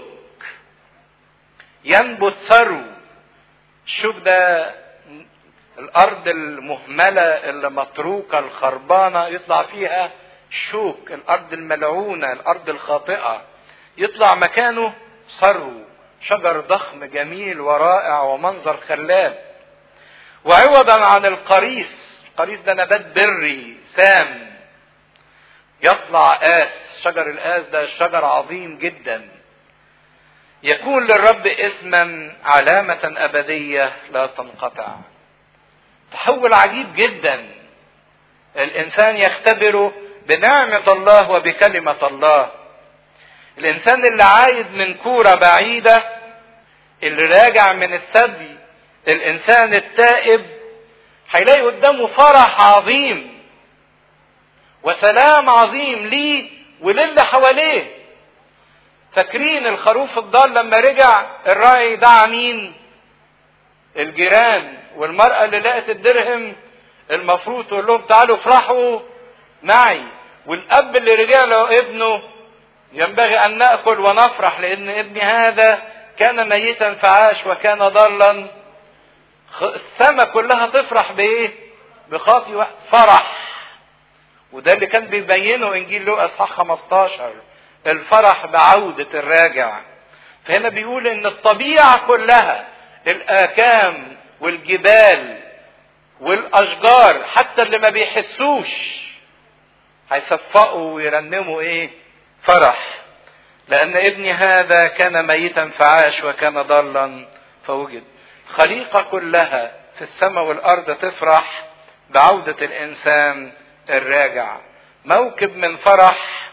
ينبت ثرو الشوك ده الأرض المهملة اللي متروكة الخربانة يطلع فيها شوك الأرض الملعونة الأرض الخاطئة يطلع مكانه ثرو شجر ضخم جميل ورائع ومنظر خلاب وعوضا عن القريص القريص ده نبات بري سام يطلع آس شجر الآس ده شجر عظيم جدا يكون للرب اسما علامة أبدية لا تنقطع تحول عجيب جدا الإنسان يختبره بنعمة الله وبكلمة الله الإنسان اللي عايد من كورة بعيدة اللي راجع من السبي الإنسان التائب هيلاقي قدامه فرح عظيم وسلام عظيم ليه وللي حواليه فاكرين الخروف الضال لما رجع الراعي دعا مين الجيران والمرأة اللي لقت الدرهم المفروض تقول لهم تعالوا افرحوا معي والأب اللي رجع له ابنه ينبغي أن نأكل ونفرح لأن ابني هذا كان ميتا فعاش وكان ضالا السماء كلها تفرح بإيه؟ بخاطي فرح وده اللي كان بيبينه انجيل لوقا اصحاح 15 الفرح بعودة الراجع فهنا بيقول ان الطبيعة كلها الاكام والجبال والاشجار حتى اللي ما بيحسوش هيصفقوا ويرنموا ايه فرح لان ابني هذا كان ميتا فعاش وكان ضالا فوجد الخليقة كلها في السماء والارض تفرح بعودة الانسان الراجع موكب من فرح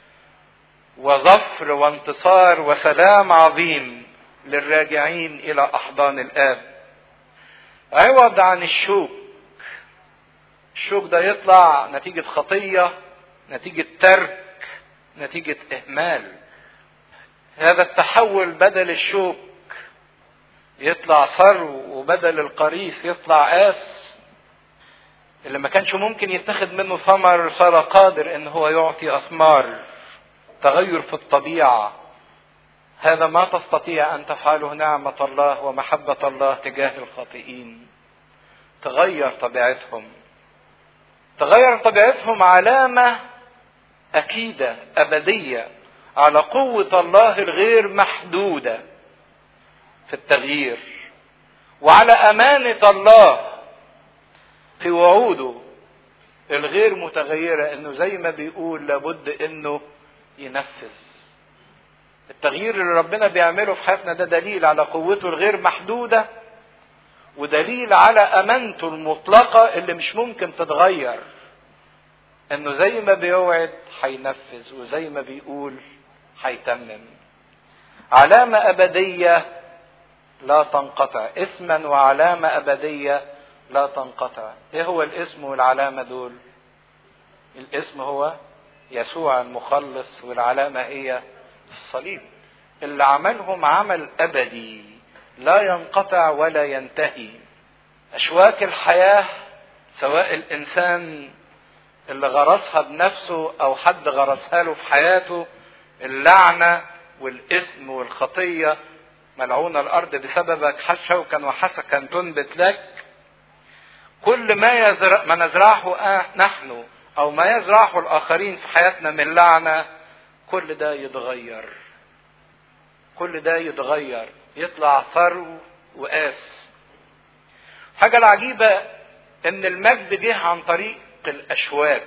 وظفر وانتصار وسلام عظيم للراجعين الى احضان الاب عوض عن الشوك الشوك ده يطلع نتيجة خطية نتيجة ترك نتيجة اهمال هذا التحول بدل الشوك يطلع ثرو وبدل القريص يطلع آس اللي ما كانش ممكن يتخذ منه ثمر صار قادر ان هو يعطي اثمار تغير في الطبيعه هذا ما تستطيع ان تفعله نعمه الله ومحبه الله تجاه الخاطئين تغير طبيعتهم تغير طبيعتهم علامه اكيده ابديه على قوه الله الغير محدوده في التغيير وعلى امانه الله في وعوده الغير متغيرة انه زي ما بيقول لابد انه ينفذ التغيير اللي ربنا بيعمله في حياتنا ده دليل على قوته الغير محدودة ودليل على امانته المطلقة اللي مش ممكن تتغير انه زي ما بيوعد هينفذ وزي ما بيقول هيتمم علامة أبدية لا تنقطع اسما وعلامة أبدية لا تنقطع ايه هو الاسم والعلامة دول الاسم هو يسوع المخلص والعلامة هي الصليب اللي عملهم عمل أبدي لا ينقطع ولا ينتهي أشواك الحياة سواء الإنسان اللي غرسها بنفسه أو حد غرسها له في حياته اللعنة والإثم والخطية ملعون الأرض بسببك شوكا وحسكا تنبت لك كل ما يزرع ما نزرعه نحن أو ما يزرعه الآخرين في حياتنا من لعنة كل ده يتغير كل ده يتغير يطلع ثرو وقاس حاجة العجيبة ان المجد جه عن طريق الاشواك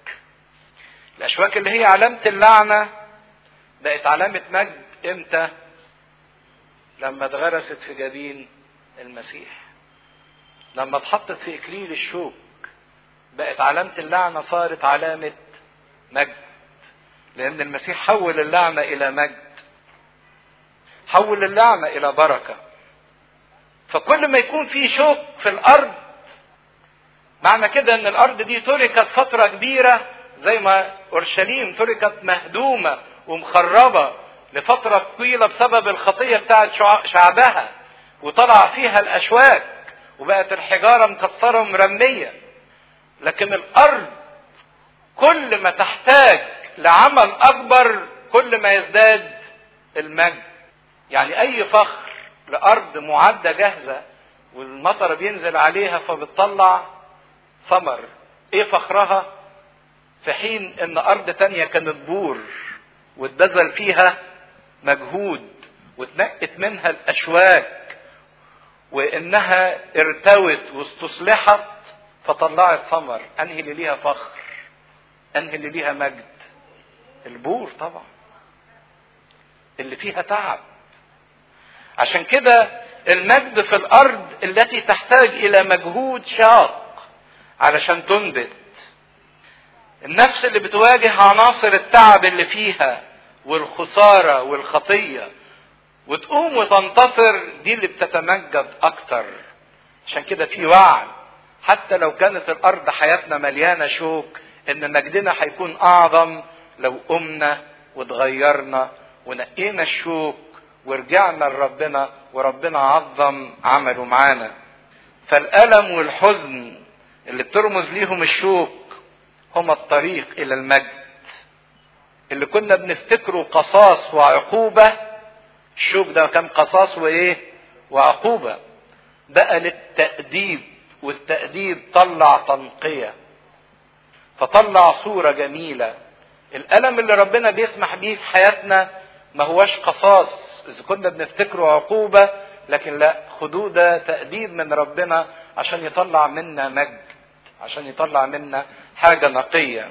الاشواك اللي هي علامة اللعنة بقت علامة مجد امتى لما اتغرست في جبين المسيح لما اتحطت في اكليل الشوك بقت علامة اللعنة صارت علامة مجد لان المسيح حول اللعنة الى مجد حول اللعنة الى بركة فكل ما يكون في شوك في الارض معنى كده ان الارض دي تركت فترة كبيرة زي ما اورشليم تركت مهدومة ومخربة لفترة طويلة بسبب الخطية بتاعت شعبها وطلع فيها الاشواك وبقت الحجارة مكسرة ومرمية لكن الارض كل ما تحتاج لعمل اكبر كل ما يزداد المجد يعني اي فخر لارض معدة جاهزة والمطر بينزل عليها فبتطلع ثمر ايه فخرها في حين ان ارض تانية كانت بور واتبذل فيها مجهود واتنقت منها الاشواك وانها ارتوت واستصلحت فطلعت ثمر انهي اللي ليها فخر انهي اللي ليها مجد البور طبعا اللي فيها تعب عشان كده المجد في الارض التي تحتاج الى مجهود شاق علشان تنبت النفس اللي بتواجه عناصر التعب اللي فيها والخسارة والخطية وتقوم وتنتصر دي اللي بتتمجد اكتر عشان كده في وعد حتى لو كانت الارض حياتنا مليانة شوك ان مجدنا هيكون اعظم لو قمنا وتغيرنا ونقينا الشوك ورجعنا لربنا وربنا عظم عمله معانا فالألم والحزن اللي بترمز ليهم الشوك هما الطريق إلى المجد اللي كنا بنفتكره قصاص وعقوبة الشوك ده كان قصاص وإيه وعقوبة بقى للتأديب والتأديب طلع تنقية فطلع صورة جميلة الألم اللي ربنا بيسمح بيه في حياتنا ما هوش قصاص إذا كنا بنفتكره عقوبة لكن لا خدوه ده تأديب من ربنا عشان يطلع منا مجد عشان يطلع منا حاجة نقية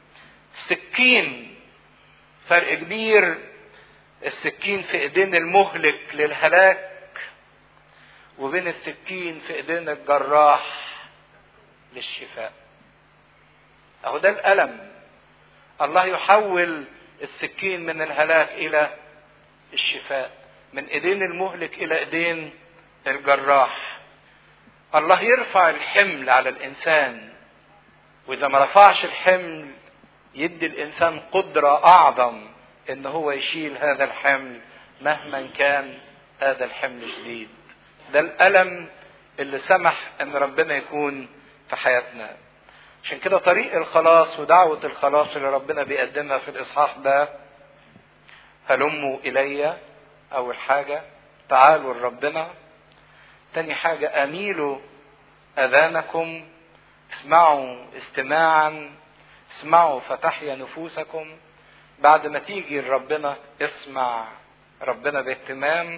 السكين فرق كبير السكين في ايدين المهلك للهلاك وبين السكين في ايدين الجراح للشفاء اهو ده الالم الله يحول السكين من الهلاك الى الشفاء من ايدين المهلك الى ايدين الجراح الله يرفع الحمل على الانسان واذا ما رفعش الحمل يدي الانسان قدره اعظم ان هو يشيل هذا الحمل مهما كان هذا الحمل شديد ده الالم اللي سمح ان ربنا يكون في حياتنا عشان كده طريق الخلاص ودعوة الخلاص اللي ربنا بيقدمها في الإصحاح ده هلموا إلي أول حاجة تعالوا لربنا تاني حاجة أميلوا أذانكم اسمعوا استماعا اسمعوا فتحيا نفوسكم بعد ما تيجي لربنا اسمع ربنا باهتمام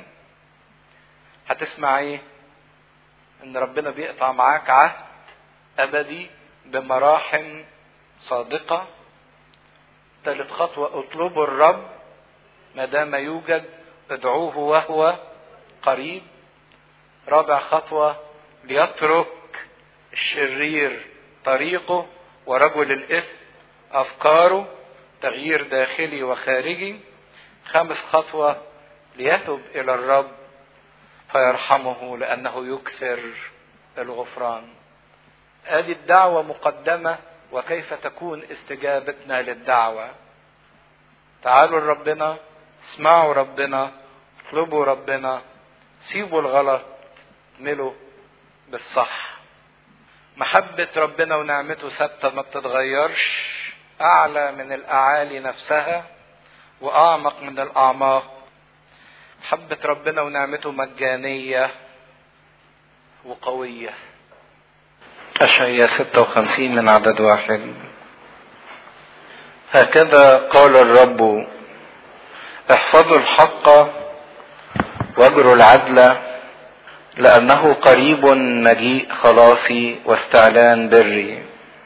هتسمع ايه ان ربنا بيقطع معاك عهد ابدي بمراحم صادقة ثالث خطوة اطلبوا الرب ما دام يوجد ادعوه وهو قريب رابع خطوة ليترك الشرير طريقه ورجل الإثم أفكاره تغيير داخلي وخارجي خامس خطوة ليتب إلى الرب فيرحمه لأنه يكثر الغفران هذه الدعوة مقدمة وكيف تكون استجابتنا للدعوة تعالوا لربنا اسمعوا ربنا اطلبوا ربنا سيبوا الغلط اعملوا بالصح محبة ربنا ونعمته ثابتة ما بتتغيرش أعلى من الأعالي نفسها وأعمق من الأعماق محبة ربنا ونعمته مجانية وقوية أشعية 56 من عدد واحد هكذا قال الرب احفظوا الحق واجروا العدل لأنه قريب مجيء خلاصي واستعلان بري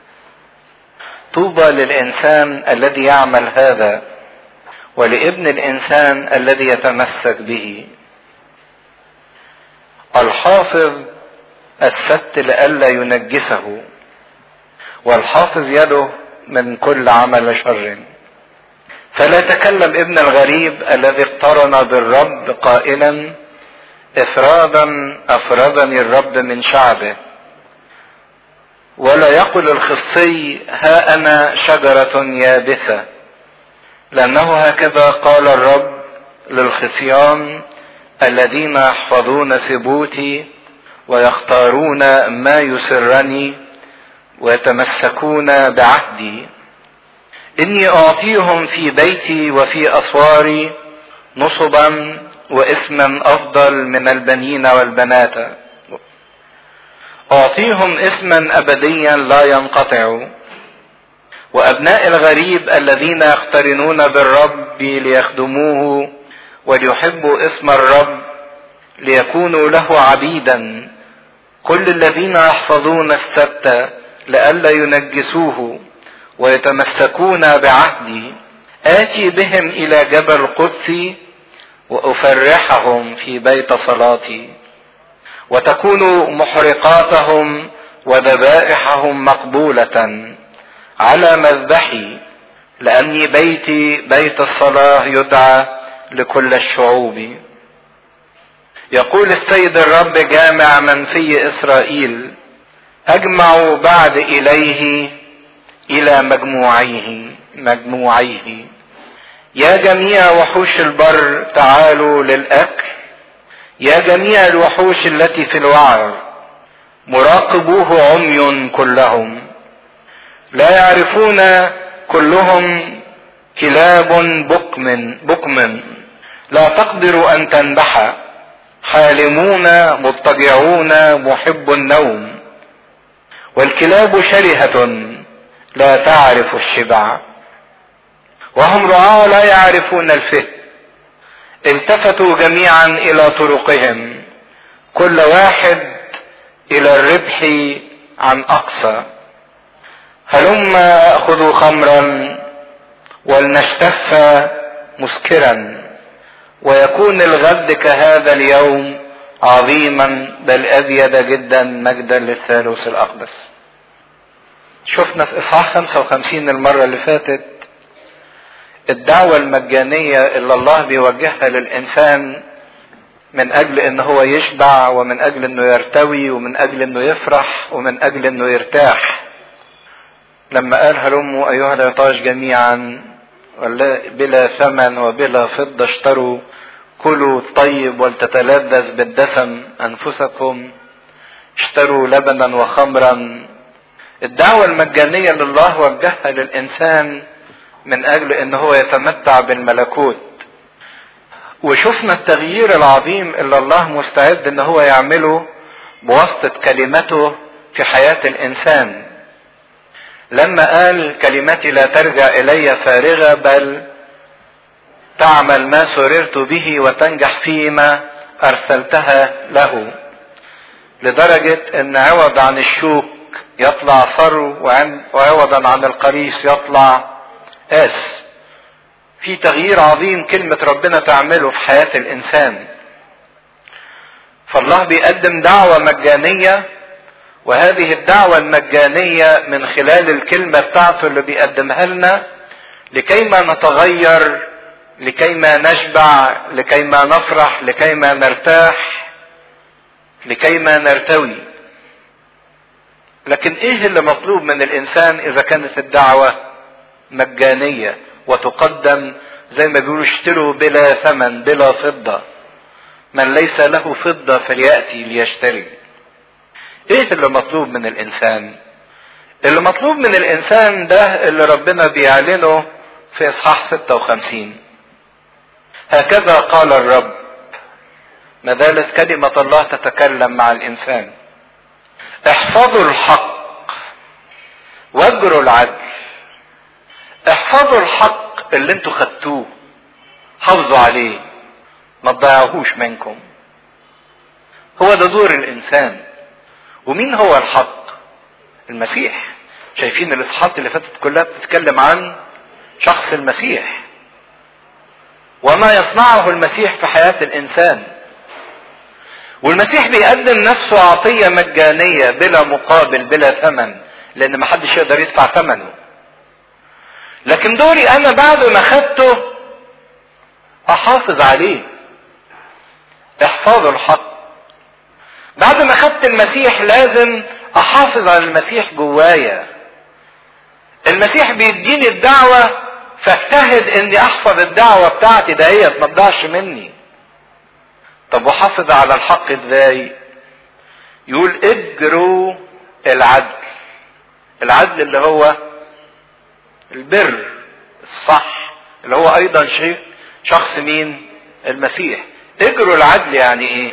طوبى للإنسان الذي يعمل هذا ولابن الإنسان الذي يتمسك به الحافظ الست لئلا ينجسه والحافظ يده من كل عمل شر فلا تكلم ابن الغريب الذي اقترن بالرب قائلا افرادا افردني الرب من شعبه ولا يقل الخصي ها انا شجره يابسه لانه هكذا قال الرب للخصيان الذين يحفظون ثبوتي ويختارون ما يسرني ويتمسكون بعهدي اني اعطيهم في بيتي وفي اسواري نصبا واسما افضل من البنين والبنات اعطيهم اسما ابديا لا ينقطع وابناء الغريب الذين يقترنون بالرب ليخدموه وليحبوا اسم الرب ليكونوا له عبيدا كل الذين يحفظون السبت لئلا ينجسوه ويتمسكون بعهدي آتي بهم إلى جبل قدسي وأفرحهم في بيت صلاتي وتكون محرقاتهم وذبائحهم مقبولة على مذبحي لأني بيتي بيت الصلاة يدعى لكل الشعوب يقول السيد الرب جامع من في إسرائيل أجمع بعد إليه إلى مجموعيه مجموعيه يا جميع وحوش البر تعالوا للأكل يا جميع الوحوش التي في الوعر مراقبوه عمي كلهم لا يعرفون كلهم كلاب بكم بكم لا تقدر أن تنبح حالمون مضطجعون محب النوم والكلاب شرهة لا تعرف الشبع وهم رعاة لا يعرفون الفهم التفتوا جميعا الى طرقهم كل واحد الى الربح عن اقصى هلم اخذوا خمرا ولنشتف مسكرا ويكون الغد كهذا اليوم عظيما بل ازيد جدا مجدا للثالوث الاقدس شفنا في اصحاح 55 المره اللي فاتت الدعوه المجانيه اللي الله بيوجهها للانسان من اجل ان هو يشبع ومن اجل انه يرتوي ومن اجل انه يفرح ومن اجل انه يرتاح لما قال هلموا ايها العطاش جميعا بلا ثمن وبلا فضه اشتروا كلوا الطيب ولتتلذذ بالدسم انفسكم اشتروا لبنا وخمرا الدعوه المجانيه اللي الله وجهها للانسان من اجل ان هو يتمتع بالملكوت وشفنا التغيير العظيم اللي الله مستعد ان هو يعمله بواسطه كلمته في حياه الانسان لما قال كلمتي لا ترجع الي فارغه بل تعمل ما سررت به وتنجح فيما ارسلتها له لدرجه ان عوض عن الشوك يطلع صرو وعوضا عن القريش يطلع آس في تغيير عظيم كلمة ربنا تعمله في حياة الإنسان فالله بيقدم دعوة مجانية وهذه الدعوة المجانية من خلال الكلمة بتاعته اللي بيقدمها لنا لكي ما نتغير لكي ما نشبع لكي ما نفرح لكي ما نرتاح لكي ما نرتوي لكن ايه اللي مطلوب من الانسان اذا كانت الدعوة مجانية وتقدم زي ما بيقولوا اشتروا بلا ثمن بلا فضة من ليس له فضة فليأتي ليشتري ايه اللي مطلوب من الانسان اللي مطلوب من الانسان ده اللي ربنا بيعلنه في اصحاح 56 هكذا قال الرب ما زالت كلمة الله تتكلم مع الانسان احفظوا الحق واجروا العدل احفظوا الحق اللي انتوا خدتوه حافظوا عليه ما تضيعوهوش منكم هو ده دور الانسان ومين هو الحق المسيح شايفين الاصحاحات اللي فاتت كلها بتتكلم عن شخص المسيح وما يصنعه المسيح في حياة الانسان والمسيح بيقدم نفسه عطية مجانية بلا مقابل بلا ثمن لان ما حدش يقدر يدفع ثمنه لكن دوري انا بعد ما خدته احافظ عليه احفظوا الحق بعد ما خدت المسيح لازم احافظ على المسيح جوايا المسيح بيديني الدعوة فاجتهد اني احفظ الدعوة بتاعتي دهيت ما تضيعش مني طب وحافظ على الحق ازاي يقول اجروا العدل العدل اللي هو البر الصح اللي هو ايضا شيء شخص مين المسيح اجروا العدل يعني ايه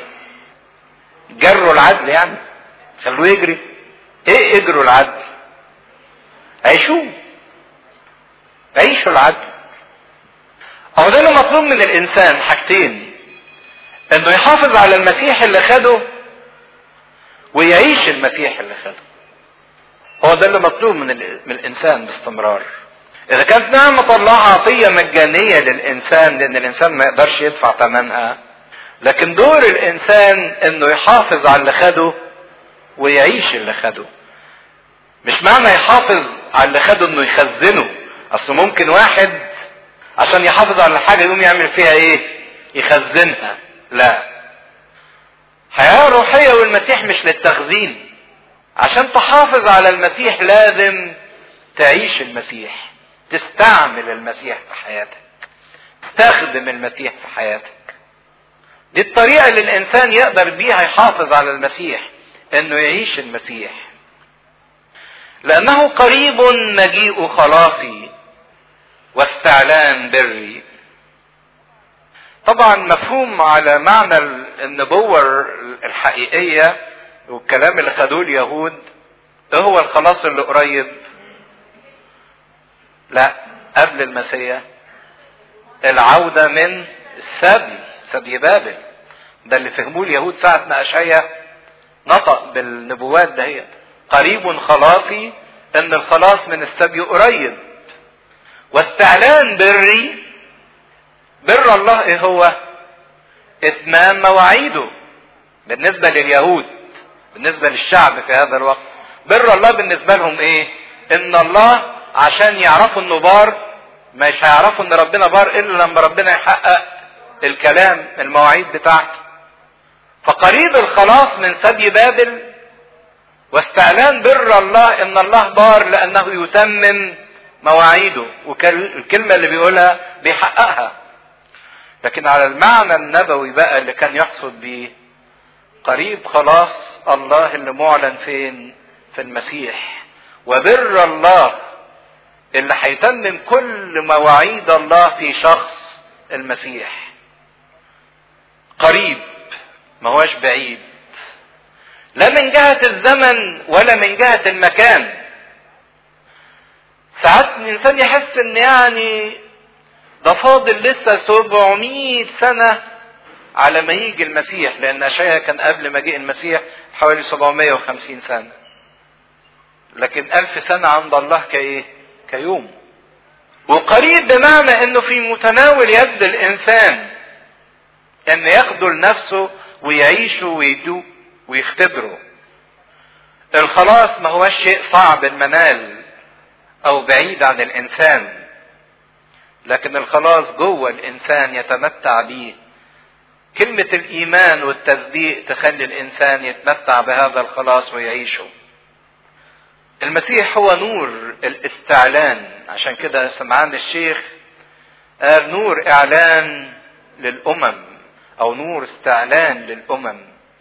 جروا العدل يعني خلوه يجري ايه اجروا العدل عيشوه عيشوا العدل هو ده اللي مطلوب من الانسان حاجتين انه يحافظ على المسيح اللي خده ويعيش المسيح اللي خده هو ده اللي مطلوب من, من الانسان باستمرار اذا كانت نعمة الله عطية مجانية للانسان لان الانسان ما يقدرش يدفع ثمنها لكن دور الانسان انه يحافظ على اللي خده ويعيش اللي خده مش معنى يحافظ على اللي خده انه يخزنه اصل ممكن واحد عشان يحافظ على حاجه يقوم يعمل فيها ايه يخزنها لا حياه روحيه والمسيح مش للتخزين عشان تحافظ على المسيح لازم تعيش المسيح تستعمل المسيح في حياتك تستخدم المسيح في حياتك دي الطريقة اللي الإنسان يقدر بيها يحافظ على المسيح إنه يعيش المسيح لأنه قريب مجيء خلاصي واستعلان بري طبعا مفهوم على معنى النبوة الحقيقية والكلام اللي خدوه اليهود ايه هو الخلاص اللي قريب لا قبل المسيح العودة من السبي سبي بابل ده اللي فهموه اليهود ساعة ما أشعيا نطق بالنبوات دهيت قريب خلاصي ان الخلاص من السبي قريب واستعلان بري بر الله ايه هو اتمام مواعيده بالنسبة لليهود بالنسبة للشعب في هذا الوقت بر الله بالنسبة لهم ايه ان الله عشان يعرفوا انه بار مش هيعرفوا ان ربنا بار الا لما ربنا يحقق الكلام المواعيد بتاعته فقريب الخلاص من سبي بابل واستعلان بر الله ان الله بار لانه يتمم مواعيده والكلمه اللي بيقولها بيحققها لكن على المعنى النبوي بقى اللي كان يقصد بيه قريب خلاص الله اللي معلن فين في المسيح وبر الله اللي هيتمم كل مواعيد الله في شخص المسيح قريب ما هوش بعيد لا من جهة الزمن ولا من جهة المكان ساعات الإنسان يحس إن يعني ده فاضل لسه 700 سنة على ما يجي المسيح لأن أشعيا كان قبل مجيء المسيح حوالي 750 سنة لكن ألف سنة عند الله كإيه؟ كيوم وقريب بمعنى إنه في متناول يد الإنسان إن ياخده لنفسه ويعيشه ويدوق ويختبره الخلاص ما هوش شيء صعب المنال او بعيد عن الانسان لكن الخلاص جوه الانسان يتمتع بيه كلمة الإيمان والتصديق تخلي الإنسان يتمتع بهذا الخلاص ويعيشه. المسيح هو نور الاستعلان عشان كده سمعان الشيخ قال نور إعلان للأمم أو نور استعلان للأمم.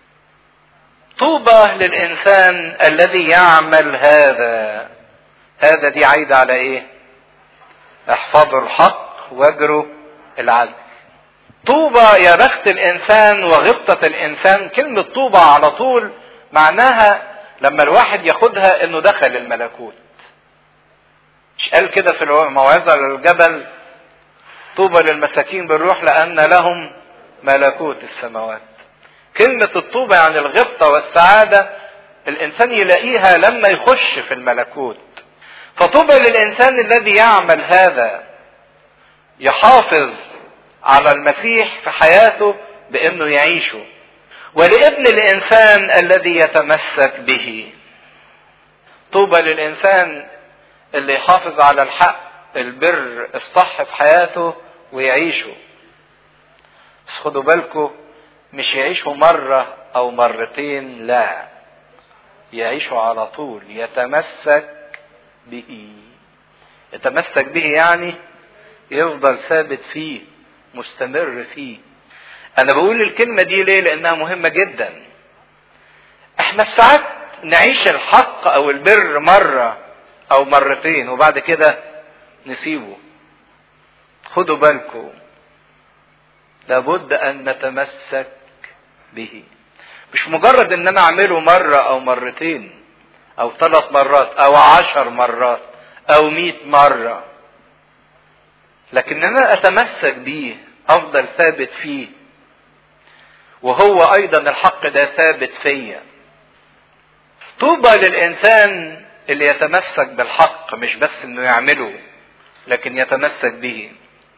طوبى للإنسان الذي يعمل هذا. هذا دي عايدة على إيه؟ احفظوا الحق واجروا العدل. طوبى يا بخت الانسان وغبطة الانسان كلمة طوبى على طول معناها لما الواحد ياخدها انه دخل الملكوت مش قال كده في الموعظة للجبل طوبى للمساكين بالروح لان لهم ملكوت السماوات كلمة الطوبى يعني الغبطة والسعادة الانسان يلاقيها لما يخش في الملكوت فطوبى للانسان الذي يعمل هذا يحافظ على المسيح في حياته بانه يعيشه ولابن الانسان الذي يتمسك به طوبى للانسان اللي يحافظ على الحق البر الصح في حياته ويعيشه بس خدوا بالكم مش يعيشوا مرة او مرتين لا يعيشوا على طول يتمسك به يتمسك به يعني يفضل ثابت فيه مستمر فيه انا بقول الكلمه دي ليه لانها مهمه جدا احنا في ساعات نعيش الحق او البر مره او مرتين وبعد كده نسيبه خدوا بالكم لابد ان نتمسك به مش مجرد ان انا اعمله مرة او مرتين او ثلاث مرات او عشر مرات او مئة مرة لكن انا اتمسك بيه افضل ثابت فيه وهو ايضا الحق ده ثابت فيا طوبى للانسان اللي يتمسك بالحق مش بس انه يعمله لكن يتمسك به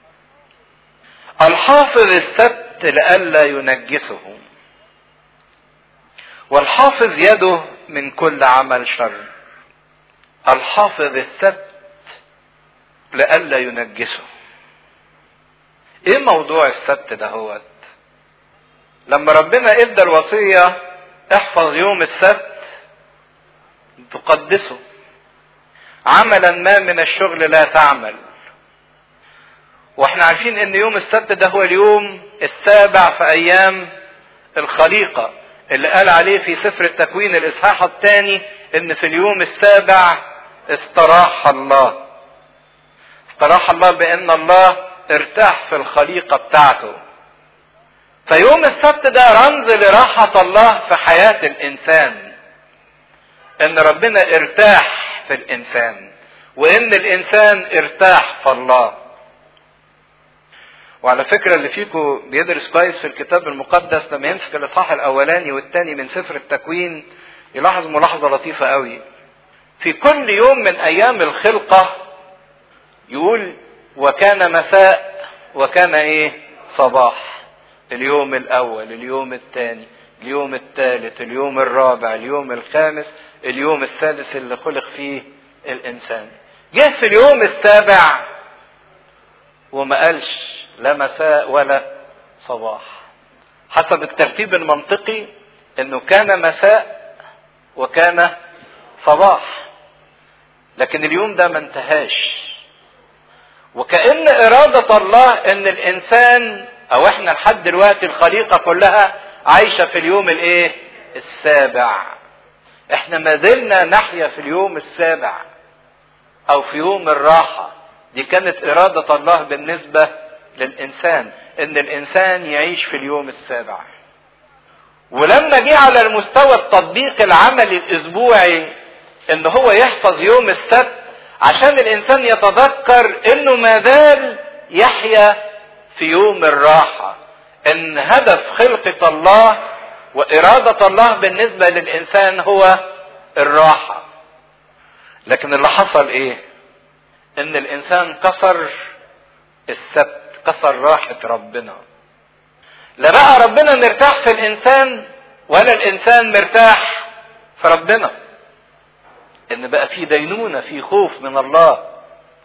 الحافظ السبت لئلا ينجسه والحافظ يده من كل عمل شر الحافظ السبت لئلا ينجسه ايه موضوع السبت ده هو لما ربنا ادى الوصية احفظ يوم السبت تقدسه عملا ما من الشغل لا تعمل واحنا عارفين ان يوم السبت ده هو اليوم السابع في ايام الخليقة اللي قال عليه في سفر التكوين الاصحاح الثاني ان في اليوم السابع استراح الله استراح الله بان الله ارتاح في الخليقة بتاعته فيوم السبت ده رمز لراحة الله في حياة الانسان ان ربنا ارتاح في الانسان وان الانسان ارتاح في الله وعلى فكرة اللي فيكم بيدرس كويس في الكتاب المقدس لما يمسك الاصحاح الاولاني والثاني من سفر التكوين يلاحظ ملاحظة لطيفة قوي في كل يوم من ايام الخلقة يقول وكان مساء وكان ايه صباح اليوم الاول اليوم الثاني اليوم الثالث اليوم الرابع اليوم الخامس اليوم السادس اللي خلق فيه الانسان جه في اليوم السابع وما قالش لا مساء ولا صباح حسب الترتيب المنطقي انه كان مساء وكان صباح لكن اليوم ده ما انتهاش وكأن إرادة الله إن الإنسان أو إحنا لحد دلوقتي الخليقة كلها عايشة في اليوم الإيه؟ السابع. إحنا ما زلنا نحيا في اليوم السابع أو في يوم الراحة. دي كانت إرادة الله بالنسبة للإنسان إن الإنسان يعيش في اليوم السابع. ولما جه على المستوى التطبيق العملي الأسبوعي إن هو يحفظ يوم السبت عشان الانسان يتذكر انه ما زال يحيا في يوم الراحه ان هدف خلقه الله واراده الله بالنسبه للانسان هو الراحه لكن اللي حصل ايه ان الانسان كسر السبت كسر راحه ربنا لا بقى ربنا مرتاح في الانسان ولا الانسان مرتاح في ربنا ان بقى في دينونة في خوف من الله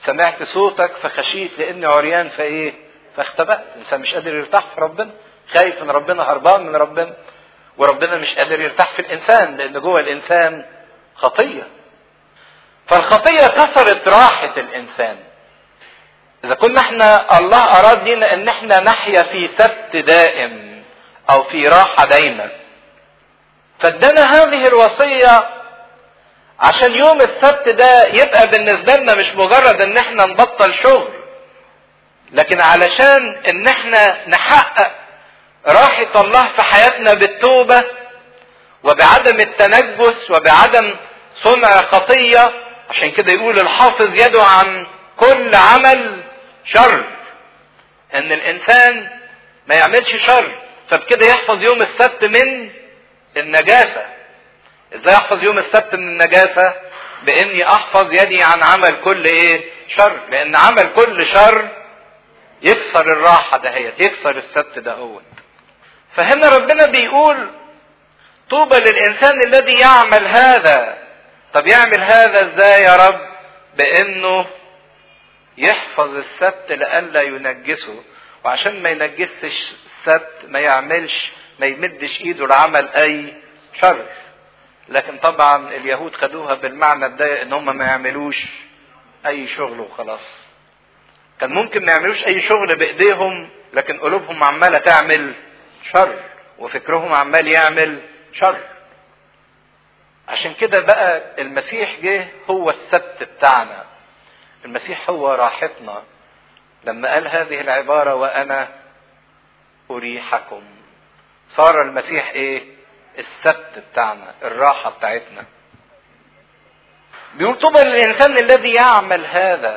سمعت صوتك فخشيت لاني عريان فايه فاختبأت الانسان مش قادر يرتاح في ربنا خايف من ربنا هربان من ربنا وربنا مش قادر يرتاح في الانسان لان جوه الانسان خطيه فالخطيه كسرت راحه الانسان اذا كنا احنا الله اراد لنا ان احنا نحيا في سبت دائم او في راحه دايمه فادانا هذه الوصيه عشان يوم السبت ده يبقى بالنسبه لنا مش مجرد ان احنا نبطل شغل لكن علشان ان احنا نحقق راحة الله في حياتنا بالتوبة وبعدم التنجس وبعدم صنع خطية عشان كده يقول الحافظ يده عن كل عمل شر ان الانسان ما يعملش شر فبكده يحفظ يوم السبت من النجاسة ازاي احفظ يوم السبت من النجاسة باني احفظ يدي عن عمل كل ايه شر لان عمل كل شر يكسر الراحة دهيت يكسر السبت دهوت فهنا ربنا بيقول طوبى للإنسان الذي يعمل هذا طب يعمل هذا ازاي يا رب بانه يحفظ السبت لئلا ينجسه وعشان ما ينجسش السبت ما يعملش ما يمدش ايده لعمل اي شر لكن طبعا اليهود خدوها بالمعنى الضيق ان هم ما يعملوش اي شغل وخلاص كان ممكن ما يعملوش اي شغل بايديهم لكن قلوبهم عماله تعمل شر وفكرهم عمال يعمل شر عشان كده بقى المسيح جه هو السبت بتاعنا المسيح هو راحتنا لما قال هذه العبارة وأنا أريحكم صار المسيح إيه السبت بتاعنا الراحة بتاعتنا بيقول طوبى للإنسان الذي يعمل هذا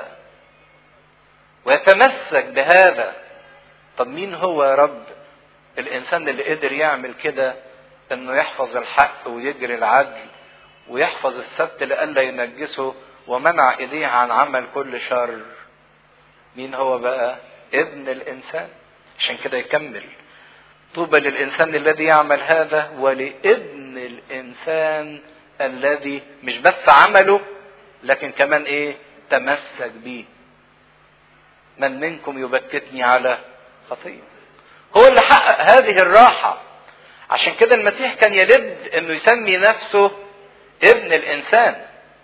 ويتمسك بهذا طب مين هو يا رب الانسان اللي قدر يعمل كده انه يحفظ الحق ويجري العدل ويحفظ السبت لئلا ينجسه ومنع ايديه عن عمل كل شر مين هو بقى ابن الانسان عشان كده يكمل طوبى للانسان الذي يعمل هذا ولابن الانسان الذي مش بس عمله لكن كمان ايه تمسك بيه من منكم يبكتني على خطيه هو اللي حقق هذه الراحة عشان كده المسيح كان يلد انه يسمي نفسه ابن الانسان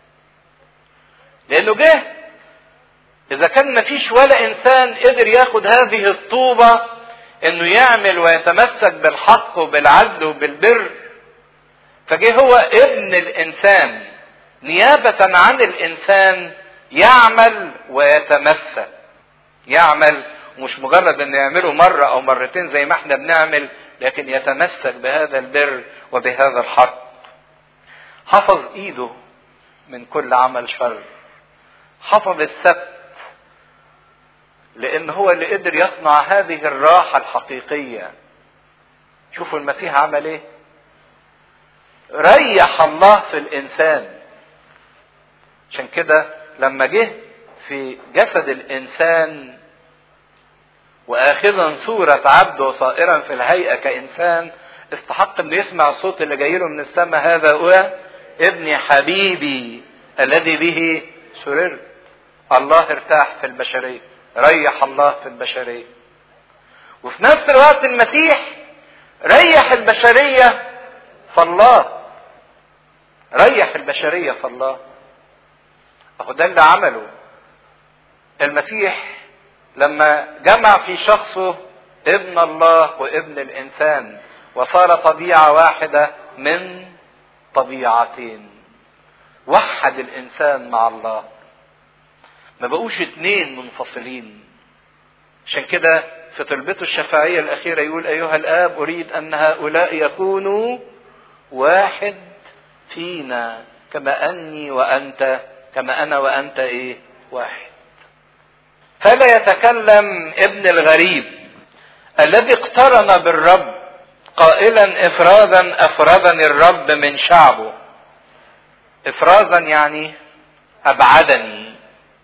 لانه جه اذا كان مفيش ولا انسان قدر ياخد هذه الطوبة انه يعمل ويتمسك بالحق وبالعدل وبالبر فجه هو ابن الانسان نيابة عن الانسان يعمل ويتمسك يعمل مش مجرد انه يعمله مرة او مرتين زي ما احنا بنعمل لكن يتمسك بهذا البر وبهذا الحق حفظ ايده من كل عمل شر حفظ السبت لان هو اللي قدر يصنع هذه الراحة الحقيقية شوفوا المسيح عمل ايه ريح الله في الانسان عشان كده لما جه في جسد الانسان واخذا صورة عبد وصائرا في الهيئة كانسان استحق انه يسمع الصوت اللي جاي له من السماء هذا هو ابني حبيبي الذي به سررت الله ارتاح في البشرية ريح الله في البشرية وفي نفس الوقت المسيح ريح البشرية فالله ريح البشرية فالله اهو ده اللي عمله المسيح لما جمع في شخصه ابن الله وابن الانسان وصار طبيعه واحده من طبيعتين وحد الانسان مع الله ما بقوش اتنين منفصلين عشان كده في طلبته الشفاعيه الاخيره يقول ايها الاب اريد ان هؤلاء يكونوا واحد فينا كما اني وانت كما انا وانت ايه واحد فلا يتكلم ابن الغريب الذي اقترن بالرب قائلا افرادا افردني الرب من شعبه افرازا يعني ابعدني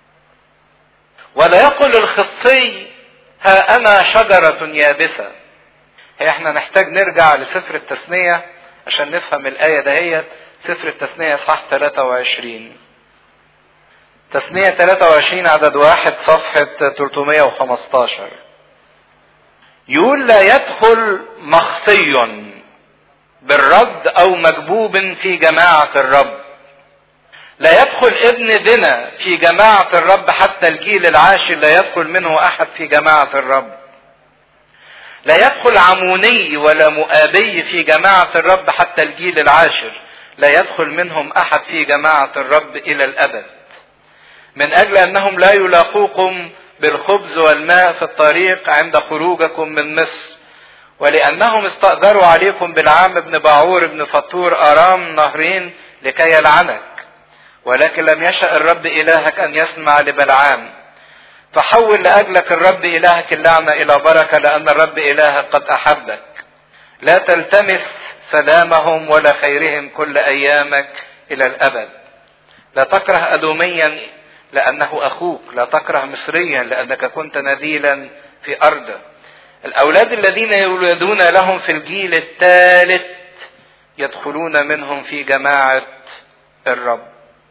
ولا يقل الخصي ها انا شجرة يابسة هي احنا نحتاج نرجع لسفر التثنية عشان نفهم الآية دهيت سفر التثنية صح 23 تثنية 23 عدد واحد صفحة 315 يقول لا يدخل مخصي بالرد او مجبوب في جماعة الرب لا يدخل ابن زنا في جماعة الرب حتى الجيل العاشر لا يدخل منه احد في جماعة الرب لا يدخل عموني ولا مؤابي في جماعة الرب حتى الجيل العاشر لا يدخل منهم احد في جماعة الرب الى الابد من اجل انهم لا يلاقوكم بالخبز والماء في الطريق عند خروجكم من مصر ولانهم استأجروا عليكم بالعام بن باعور بن فطور ارام نهرين لكي يلعنك ولكن لم يشأ الرب الهك ان يسمع لبلعام فحول لاجلك الرب الهك اللعنة الى بركة لان الرب الهك قد احبك لا تلتمس سلامهم ولا خيرهم كل ايامك الى الابد لا تكره ادوميا لانه اخوك لا تكره مصريا لانك كنت نذيلا في ارضه الاولاد الذين يولدون لهم في الجيل الثالث يدخلون منهم في جماعه الرب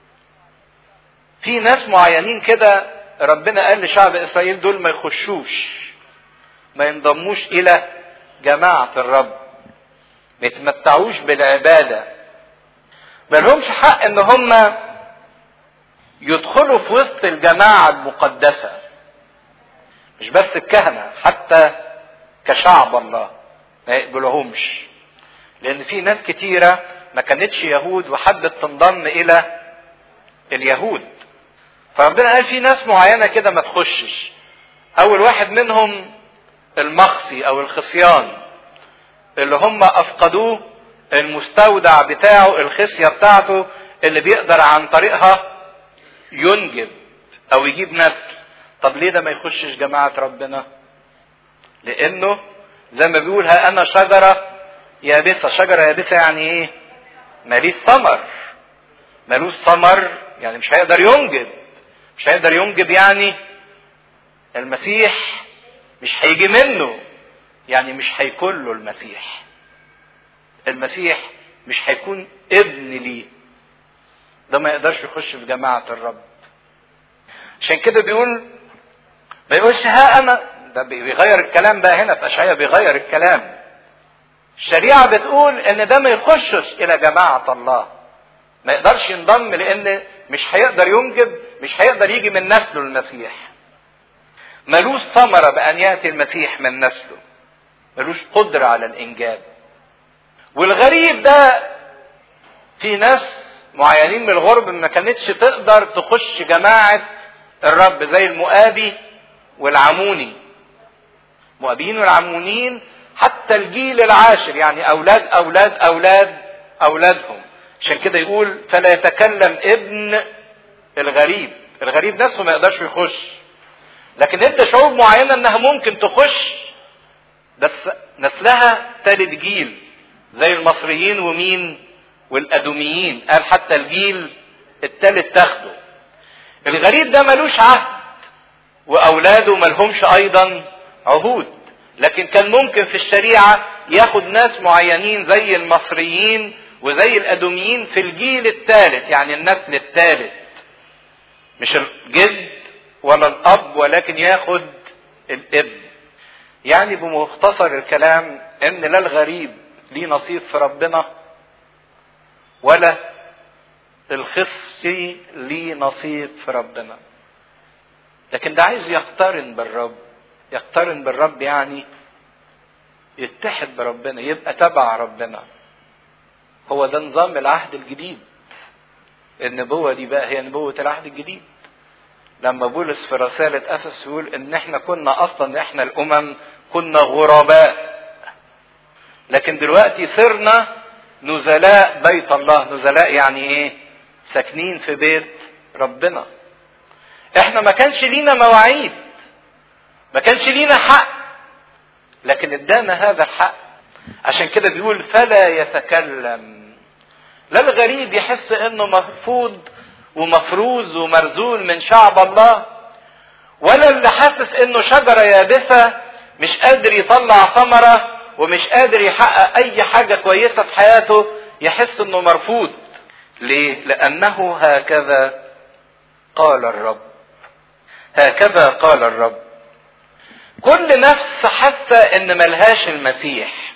في ناس معينين كده ربنا قال لشعب اسرائيل دول ما يخشوش ما ينضموش الى جماعه الرب ما يتمتعوش بالعباده ما لهمش حق ان هم يدخلوا في وسط الجماعه المقدسه مش بس الكهنه حتى كشعب الله ما يقبلهمش لان في ناس كتيره ما كانتش يهود وحبت تنضم الى اليهود فربنا قال في ناس معينه كده ما تخشش اول واحد منهم المخصي او الخصيان اللي هم افقدوه المستودع بتاعه الخصيه بتاعته اللي بيقدر عن طريقها ينجب او يجيب نسل طب ليه ده ما يخشش جماعه ربنا لانه زي ما بيقول ها انا شجره يابسه شجره يابسه يعني ايه ماليش ثمر مالوش ثمر يعني مش هيقدر ينجب مش هيقدر ينجب يعني المسيح مش هيجي منه يعني مش هيكون له المسيح المسيح مش هيكون ابن ليه ده ما يقدرش يخش في جماعة الرب عشان كده بيقول ما يقولش ها انا ده بيغير الكلام بقى هنا في اشعياء بيغير الكلام الشريعة بتقول ان ده ما يخشش الى جماعة الله ما يقدرش ينضم لان مش هيقدر ينجب مش هيقدر يجي من نسله المسيح ملوش ثمرة بأن يأتي المسيح من نسله ملوش قدرة على الإنجاب والغريب ده في ناس معينين من الغرب ما كانتش تقدر تخش جماعة الرب زي المؤابي والعموني مؤابيين والعمونيين حتى الجيل العاشر يعني أولاد أولاد أولاد أولادهم عشان كده يقول فلا يتكلم ابن الغريب الغريب نفسه ما يقدرش يخش لكن ادى شعوب معينه انها ممكن تخش بس نسلها ثالث جيل زي المصريين ومين والادوميين قال حتى الجيل الثالث تاخده الغريب ده ملوش عهد واولاده ملهمش ايضا عهود لكن كان ممكن في الشريعه ياخد ناس معينين زي المصريين وزي الادوميين في الجيل الثالث يعني النسل الثالث مش الجد ولا الاب ولكن ياخد الابن يعني بمختصر الكلام ان لا الغريب ليه نصيب في ربنا ولا الخصي ليه نصيب في ربنا لكن ده عايز يقترن بالرب يقترن بالرب يعني يتحد بربنا يبقى تبع ربنا هو ده نظام العهد الجديد النبوة دي بقى هي نبوة العهد الجديد لما بولس في رسالة أفس يقول إن إحنا كنا أصلا إحنا الأمم كنا غرباء لكن دلوقتي صرنا نزلاء بيت الله نزلاء يعني إيه؟ ساكنين في بيت ربنا إحنا ما كانش لينا مواعيد ما كانش لينا حق لكن ادانا هذا الحق عشان كده بيقول فلا يتكلم لا الغريب يحس انه مرفوض ومفروز ومرزول من شعب الله ولا اللي حاسس انه شجره يابسه مش قادر يطلع ثمره ومش قادر يحقق اي حاجه كويسه في حياته يحس انه مرفوض ليه لانه هكذا قال الرب هكذا قال الرب كل نفس حاسة ان ملهاش المسيح